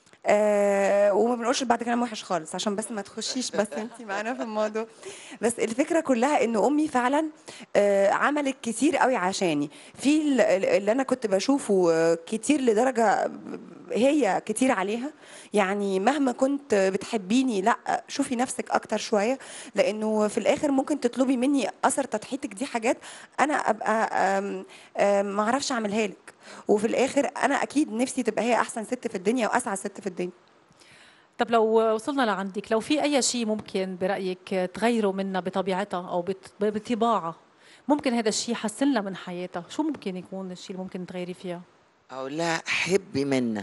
آه وما بنقولش بعد كلام وحش خالص عشان بس ما تخشيش بس انت معانا في الموضوع بس الفكره كلها ان امي فعلا آه عملت كتير قوي عشاني في ال- ال- اللي انا كنت بشوفه آه، كتير لدرجه هي كتير عليها يعني مهما كنت بتحبيني لا شوفي نفسك اكتر شويه لانه في الاخر ممكن تطلبي مني اثر تضحيتك دي حاجات انا ابقى آم، آم، ما اعرفش اعملها لك وفي الاخر انا اكيد نفسي تبقى هي احسن ست في الدنيا واسعد ست في الدنيا طب لو وصلنا لعندك لو في اي شيء ممكن برايك تغيره منها بطبيعتها او بط- بطباعها ممكن هذا الشيء يحسن لها من حياتها شو ممكن يكون الشيء اللي ممكن تغيري فيها اقول لها حبي منا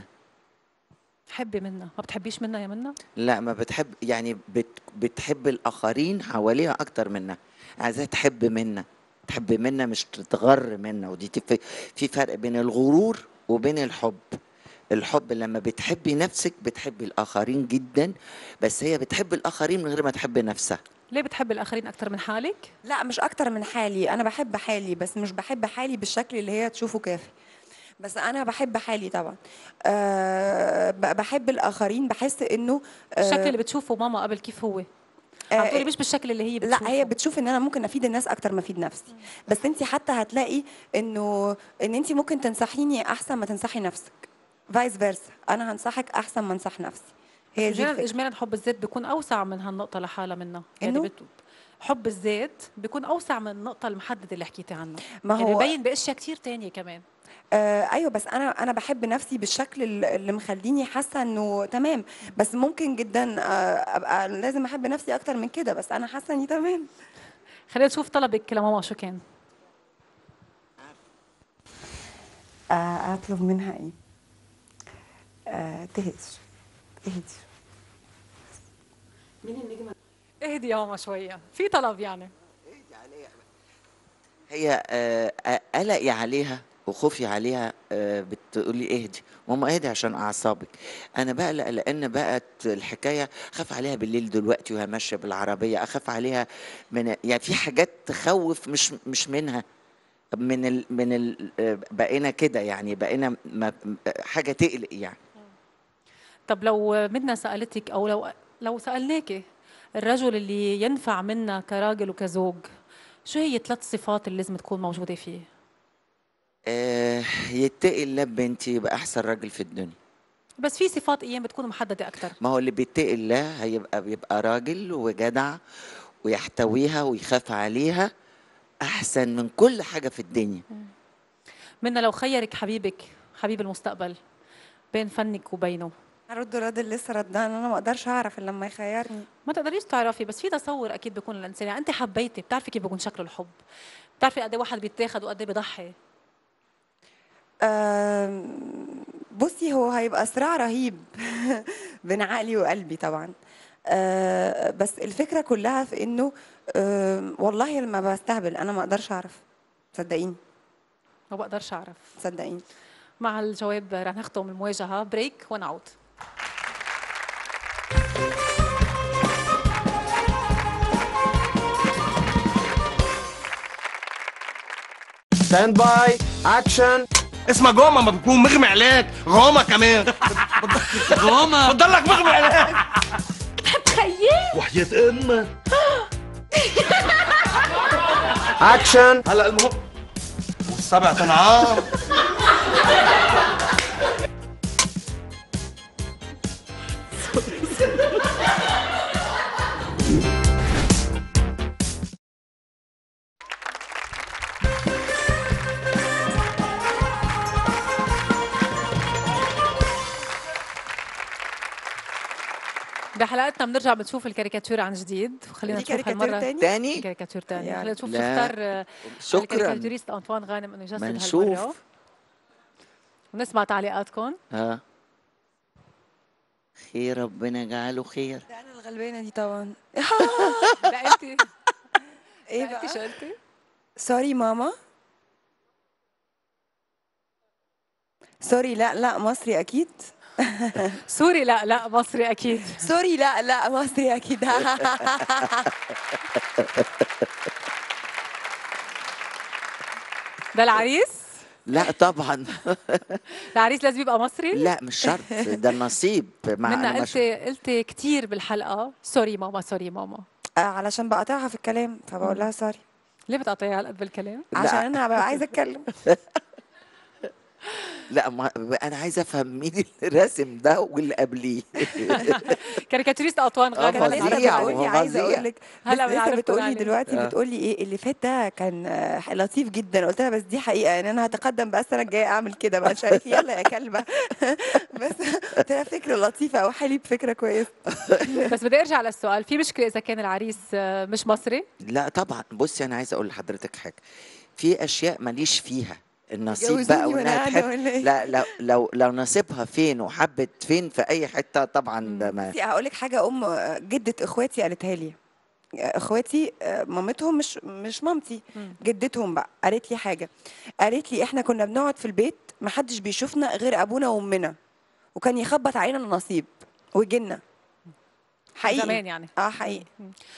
حبي منها ما بتحبيش منها يا منى لا ما بتحب يعني بت بتحب الاخرين حواليها اكتر منها عايزاها تحب منا تحب منا مش تتغر منا ودي تف... في فرق بين الغرور وبين الحب الحب لما بتحبي نفسك بتحبي الاخرين جدا بس هي بتحب الاخرين من غير ما تحب نفسها ليه بتحبي الاخرين اكثر من حالك لا مش اكتر من حالي انا بحب حالي بس مش بحب حالي بالشكل اللي هي تشوفه كافي بس انا بحب حالي طبعا أه ب- بحب الاخرين بحس انه آه، الشكل اللي بتشوفه ماما قبل كيف هو آه، عم تقولي مش بالشكل اللي هي بتشوفه لا هي بتشوف ان انا ممكن افيد الناس اكتر ما افيد نفسي بس انت حتى هتلاقي انه ان انت ممكن تنصحيني احسن ما تنصحي نفسك فايس فيرسا انا هنصحك احسن ما انصح نفسي هي دي اجمالا الفكرة. اجمالا حب الذات بيكون اوسع من هالنقطه لحالها منها يعني إنه؟ بت... حب الذات بيكون اوسع من النقطه المحدده اللي حكيتي عنها ما يعني هو ببين باشياء كتير تانية كمان آه ايوه بس انا انا بحب نفسي بالشكل ال- اللي مخليني حاسه انه تمام بس ممكن جدا آه ابقى لازم احب نفسي اكتر من كده بس انا حاسه اني تمام خلينا نشوف طلبك لماما شو كان آه اطلب منها ايه آه تهدي اهدي اهدي يا ماما شويه في طلب يعني هي آه، قلقي عليها وخوفي عليها آه، بتقولي اهدي ماما اهدي عشان اعصابك انا بقلق لان بقت الحكايه اخاف عليها بالليل دلوقتي وهي ماشيه بالعربيه اخاف عليها من يعني في حاجات تخوف مش مش منها من ال من ال آه، بقينا كده يعني بقينا ما حاجه تقلق يعني طب لو منا سالتك او لو لو سالناكي الرجل اللي ينفع منا كراجل وكزوج شو هي ثلاث صفات اللي لازم تكون موجوده فيه آه، يتقي الله بنتي يبقى احسن راجل في الدنيا بس في صفات ايام بتكون محدده اكثر ما هو اللي بيتقي الله هيبقى بيبقى راجل وجدع ويحتويها ويخاف عليها احسن من كل حاجه في الدنيا منا لو خيرك حبيبك حبيب المستقبل بين فنك وبينه هرد رد اللي لسه ردان انا ما اقدرش اعرف الا لما يخيرني ما تقدريش تعرفي بس في تصور اكيد بيكون للانسان يعني انت حبيتي بتعرفي كيف بيكون شكل الحب بتعرفي قد ايه واحد بيتاخد وقد ايه بيضحي آم، بصي هو هيبقى صراع رهيب بين عقلي وقلبي طبعا آه، بس الفكرة كلها في انه آم، والله لما بستهبل انا ما اقدرش اعرف صدقيني ما بقدرش اعرف صدقيني مع الجواب رح نختم المواجهه بريك ونعود ستاند باي اكشن اسمها جوما ما بتكون مغمى عليك غوما كمان غوما بتضلك مغمى عليك وحياة امك اكشن هلا المهم والسبع تنعام بحلقتنا بنرجع بنشوف الكاريكاتير عن جديد وخلينا دي نشوف كاريكاتير هالمره تاني تاني كاريكاتير تاني يعني خلينا نشوف شو لا. اختار آه، شكرا الكاريكاتيريست انطوان غانم انه يجسد ما هالمره نشوف ونسمع تعليقاتكم ها خير ربنا يجعله خير ده انا الغلبانة دي طبعا لا انت ايه لا، انت شو بقى قلتي؟ سوري ماما سوري لا لا مصري اكيد سوري لا لا مصري اكيد سوري لا لا مصري اكيد ده العريس لا طبعا العريس لازم يبقى مصري لا مش شرط ده النصيب مع منا أنا مش- قلتي قلتي كثير بالحلقه سوري ماما سوري ماما آه، علشان بقطعها في الكلام فبقول لها سوري ليه بتقطعيها هالقد بالكلام؟ عشان انا ببقى عايزه اتكلم لا ما انا عايزه افهم مين اللي راسم ده واللي قبليه كاريكاتوريست اطوان آه، غالبا كان فظيع. لسه عارفة. بتقولي هو عايزه فظيع. اقول لك هلا هلا لسه بنعرف بتقولي تقولي. دلوقتي آه. بتقولي ايه اللي فات ده كان آه، لطيف جدا قلت لها بس دي حقيقه يعني انا هتقدم بقى السنه الجايه اعمل كده بقى شايف يلا يا كلبه بس قلت لها فكره لطيفه او حالي بفكره كويسه بس بدي ارجع للسؤال في مشكله اذا كان العريس آه، مش مصري لا طبعا بصي انا عايزه اقول لحضرتك حاجه في اشياء ماليش فيها النصيب جوزوني بقى وأنا وانها قاعدة تحب ولا إيه؟ لا لو لو لو نصيبها فين وحبت فين في اي حته طبعا ده ما بصي هقول لك حاجه ام آه، جده اخواتي قالتها لي آه، اخواتي آه، مامتهم مش مش مامتي جدتهم بقى قالت لي حاجه قالت لي احنا كنا بنقعد في البيت ما حدش بيشوفنا غير ابونا وامنا وكان يخبط علينا النصيب ويجينا حقيقي زمان يعني اه حقيقي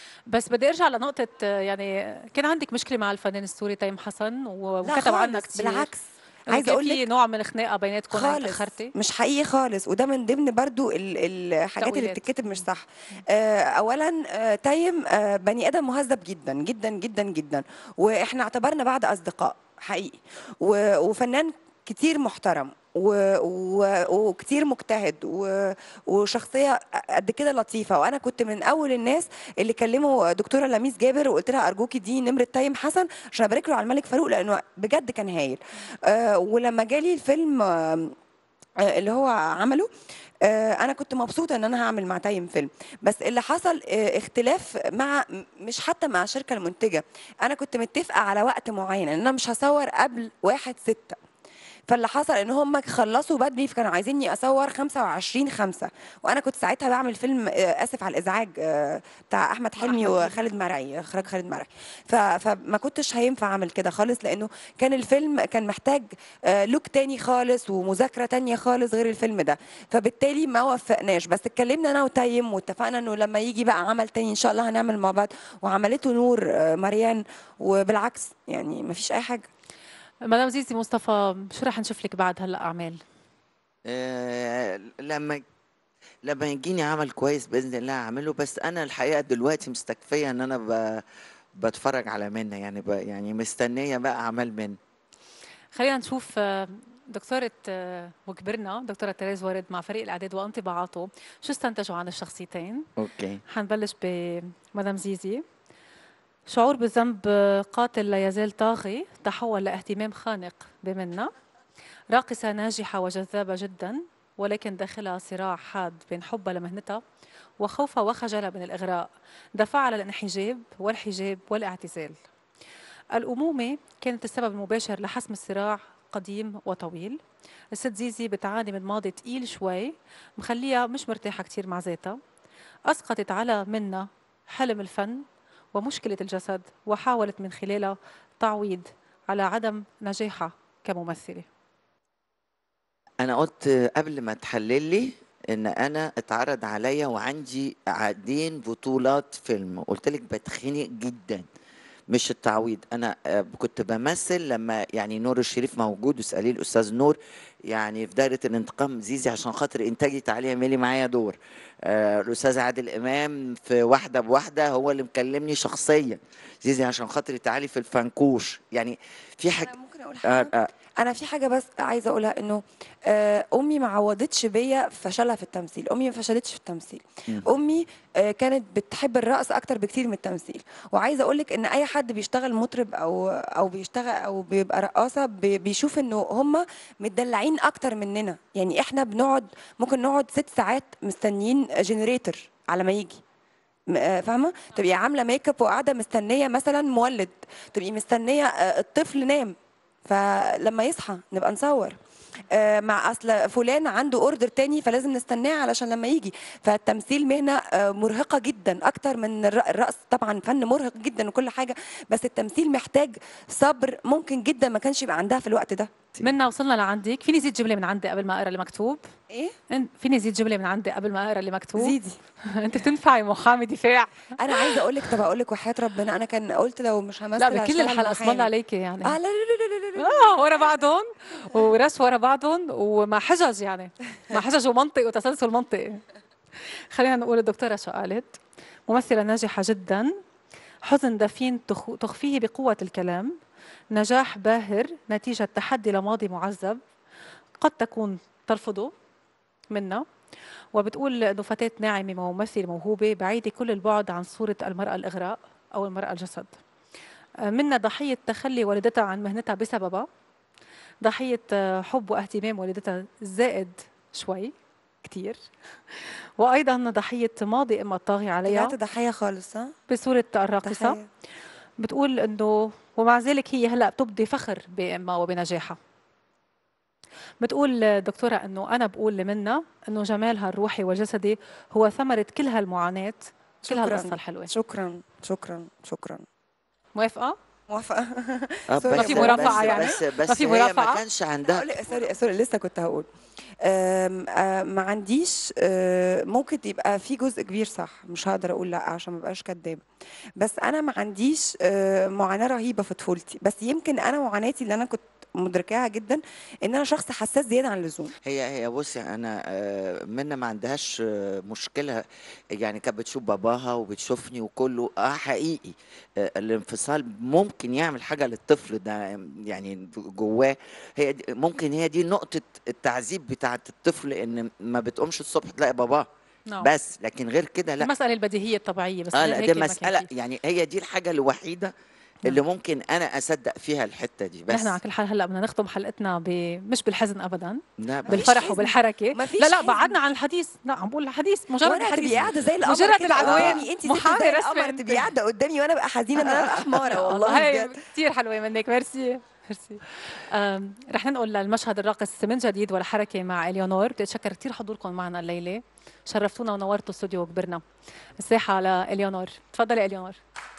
بس بدي ارجع لنقطه آه، يعني كان عندك مشكله مع الفنان السوري تيم حسن و- لا وكتب عنك خالص، كثير بالعكس عايزه عايزه اقول في لك نوع من الخناقه بيناتكم عن خالص تاخرتي مش حقيقي خالص وده من ضمن برضو ال- الحاجات اللي تأويلات. بتتكتب مش صح آه، اولا آه، تايم آه، بني ادم مهذب جدا جدا جدا جدا واحنا اعتبرنا بعض اصدقاء حقيقي و- وفنان كتير محترم و... و... وكتير مجتهد و... وشخصيه قد كده لطيفه وانا كنت من اول الناس اللي كلموا دكتوره لميس جابر وقلت لها ارجوكي دي نمره تايم حسن عشان ابارك له على الملك فاروق لانه بجد كان هايل آه ولما جالي الفيلم آه آه، اللي هو عمله آه، انا كنت مبسوطه ان انا هعمل مع تايم فيلم بس اللي حصل آه، اختلاف مع م- مش حتى مع الشركه المنتجه انا كنت متفقه على وقت معين ان انا مش هصور قبل واحد ستة فاللي حصل ان هم خلصوا بدري فكانوا عايزيني اصور 25 5 وانا كنت ساعتها بعمل فيلم آه، اسف على الازعاج آه، بتاع احمد حلمي وخالد مرعي اخراج خالد مرعي ف- فما كنتش هينفع اعمل كده خالص لانه كان الفيلم كان محتاج آه، لوك تاني خالص ومذاكره تانية خالص غير الفيلم ده فبالتالي ما وفقناش بس اتكلمنا انا وتيم واتفقنا انه لما يجي بقى عمل تاني ان شاء الله هنعمل مع بعض وعملته نور آه، مريان وبالعكس يعني ما فيش اي حاجه مدام زيزي مصطفى شو رح نشوف لك بعد هلا اعمال آه، لما لما يجيني عمل كويس باذن الله اعمله بس انا الحقيقه دلوقتي مستكفيه ان انا ب... بتفرج على منى يعني ب... يعني مستنيه بقى اعمال منى خلينا نشوف آه، دكتورة آه، وكبرنا دكتورة تيريز ورد مع فريق الإعداد وانطباعاته شو استنتجوا عن الشخصيتين اوكي حنبلش بمدام زيزي شعور بالذنب آه، قاتل لا يزال طاغي تحول لاهتمام خانق بمنا راقصة ناجحة وجذابة جدا ولكن داخلها صراع حاد بين حبها لمهنتها وخوفها وخجلها من الإغراء دفعها للانحجاب والحجاب والاعتزال الأمومة كانت السبب المباشر لحسم الصراع قديم وطويل الست زيزي بتعاني من ماضي تقيل شوي مخليها مش مرتاحة كتير مع ذاتها أسقطت على منا حلم الفن ومشكلة الجسد وحاولت من خلالها تعويض على عدم نجاحها كممثلة انا قلت قبل ما تحلل لي ان انا اتعرض عليا وعندي عقدين بطولات فيلم قلت لك بتخنق جدا مش التعويض انا آه، كنت بمثل لما يعني نور الشريف موجود واساليه الاستاذ نور يعني في دايره الانتقام زيزي عشان خاطر انتاجي تعالي اعملي معايا دور آه، الاستاذ عادل امام في واحده بواحده هو اللي مكلمني شخصيا زيزي عشان خاطر تعالي في الفنكوش يعني في حاجه انا ممكن اقول آه حاجه آه انا في حاجه بس عايزه اقولها انه آه، امي ما عوضتش بيا فشلها في التمثيل امي ما فشلتش في التمثيل مم. امي آه، كانت بتحب الرقص اكتر بكتير من التمثيل وعايزه اقول لك ان اي حد بيشتغل مطرب او او بيشتغل او بيبقى رقاصه بي- بيشوف انه هم متدلعين اكتر مننا يعني احنا بنقعد ممكن نقعد ست ساعات مستنيين جنريتور على ما يجي م- آه، فاهمه تبقي عامله ميك اب وقاعده مستنيه مثلا مولد تبقي مستنيه آه، الطفل نام فلما يصحى نبقى نصور آه، مع اصل فلان عنده اوردر تاني فلازم نستناه علشان لما يجي فالتمثيل مهنه آه، مرهقه جدا اكتر من الر- الرقص طبعا فن مرهق جدا وكل حاجه بس التمثيل محتاج صبر ممكن جدا ما كانش يبقى عندها في الوقت ده منا وصلنا لعندك فيني زيد جمله من عندي قبل ما اقرا اللي مكتوب ايه إن- فيني زيد جمله من عندي قبل ما اقرا اللي مكتوب زيدي انت بتنفعي محامي دفاع انا عايزه اقول لك طب اقول لك وحياه ربنا انا كان قلت لو مش همثل لا بكل هشتغل الحلقه اسم محامي. الله عليكي يعني اه لا لا لا لا لا, لا. اه ورا بعضهم ورش ورا بعضهم ومع حجج يعني مع حجج ومنطق وتسلسل منطقي خلينا نقول الدكتورة شو قالت ممثلة ناجحة جدا حزن دفين تخ- تخفيه بقوة الكلام نجاح باهر نتيجة تحدي لماضي معذب قد تكون ترفضه منا وبتقول انه فتاة ناعمة وممثلة موهوبة بعيدة كل البعد عن صورة المرأة الإغراء أو المرأة الجسد منا ضحية تخلي والدتها عن مهنتها بسببها ضحية آه، حب واهتمام والدتها زائد شوي كتير وأيضا ضحية ماضي إما الطاغي عليها طلعت ضحيه خالص ها بصورة الراقصة ضحيه بتقول انه ومع ذلك هي هلا بتبدي فخر بامها وبنجاحها بتقول دكتورة انه انا بقول لمنا انه جمالها الروحي والجسدي هو ثمرة كل هالمعاناة كل شكراً. هالقصة الحلوة شكرا شكرا شكرا موافقة؟ موافقة آه، سوري، ما بس- في مرافعة بس يعني؟ بس بس ما في هي ما مرافعة؟ كانش عندها هقول لك- سوري سوري لسه كنت هقول أم، أه، ما عنديش أه، ممكن يبقى في جزء كبير صح مش هقدر اقول لا عشان ما ابقاش كدابه بس انا ما عنديش أه، معاناه رهيبه في طفولتي بس يمكن انا معاناتي اللي انا كنت مدركاها جدا ان انا شخص حساس زياده عن اللزوم هي هي بصي انا آه، منى ما عندهاش آه، مشكله يعني كانت بتشوف باباها وبتشوفني وكله اه حقيقي آه، الانفصال ممكن يعمل حاجه للطفل ده يعني جواه هي دي ممكن هي دي نقطه التعذيب بتاعه الطفل ان ما بتقومش الصبح تلاقي باباه نعم بس لكن غير كده لا المسألة البديهية الطبيعية بس اه غير لا هيك دي ما كان مساله في. يعني هي دي الحاجه الوحيده اللي ممكن انا اصدق فيها الحته دي بس نحن على كل حال هلا بدنا نختم حلقتنا ب... مش بالحزن ابدا لا بس بالفرح حزن. وبالحركه ما فيش لا لا حزن. بعدنا عن الحديث لا عم بقول الحديث مجرد وانا الحديث تبقي قاعده زي القمر مجرد كده العنوان. قدامي انت ست محامي زي رسمي القمر أنت. تبقي قاعده قدامي وانا بقى حزينه ان انا ابقى حماره والله هي بجد كثير حلوه منك ميرسي ميرسي أم، رح ننقل للمشهد الراقص من جديد والحركه مع اليونور بدي اتشكر كثير حضوركم معنا الليله شرفتونا ونورتوا استوديو كبرنا الساحه لاليونور تفضلي اليونور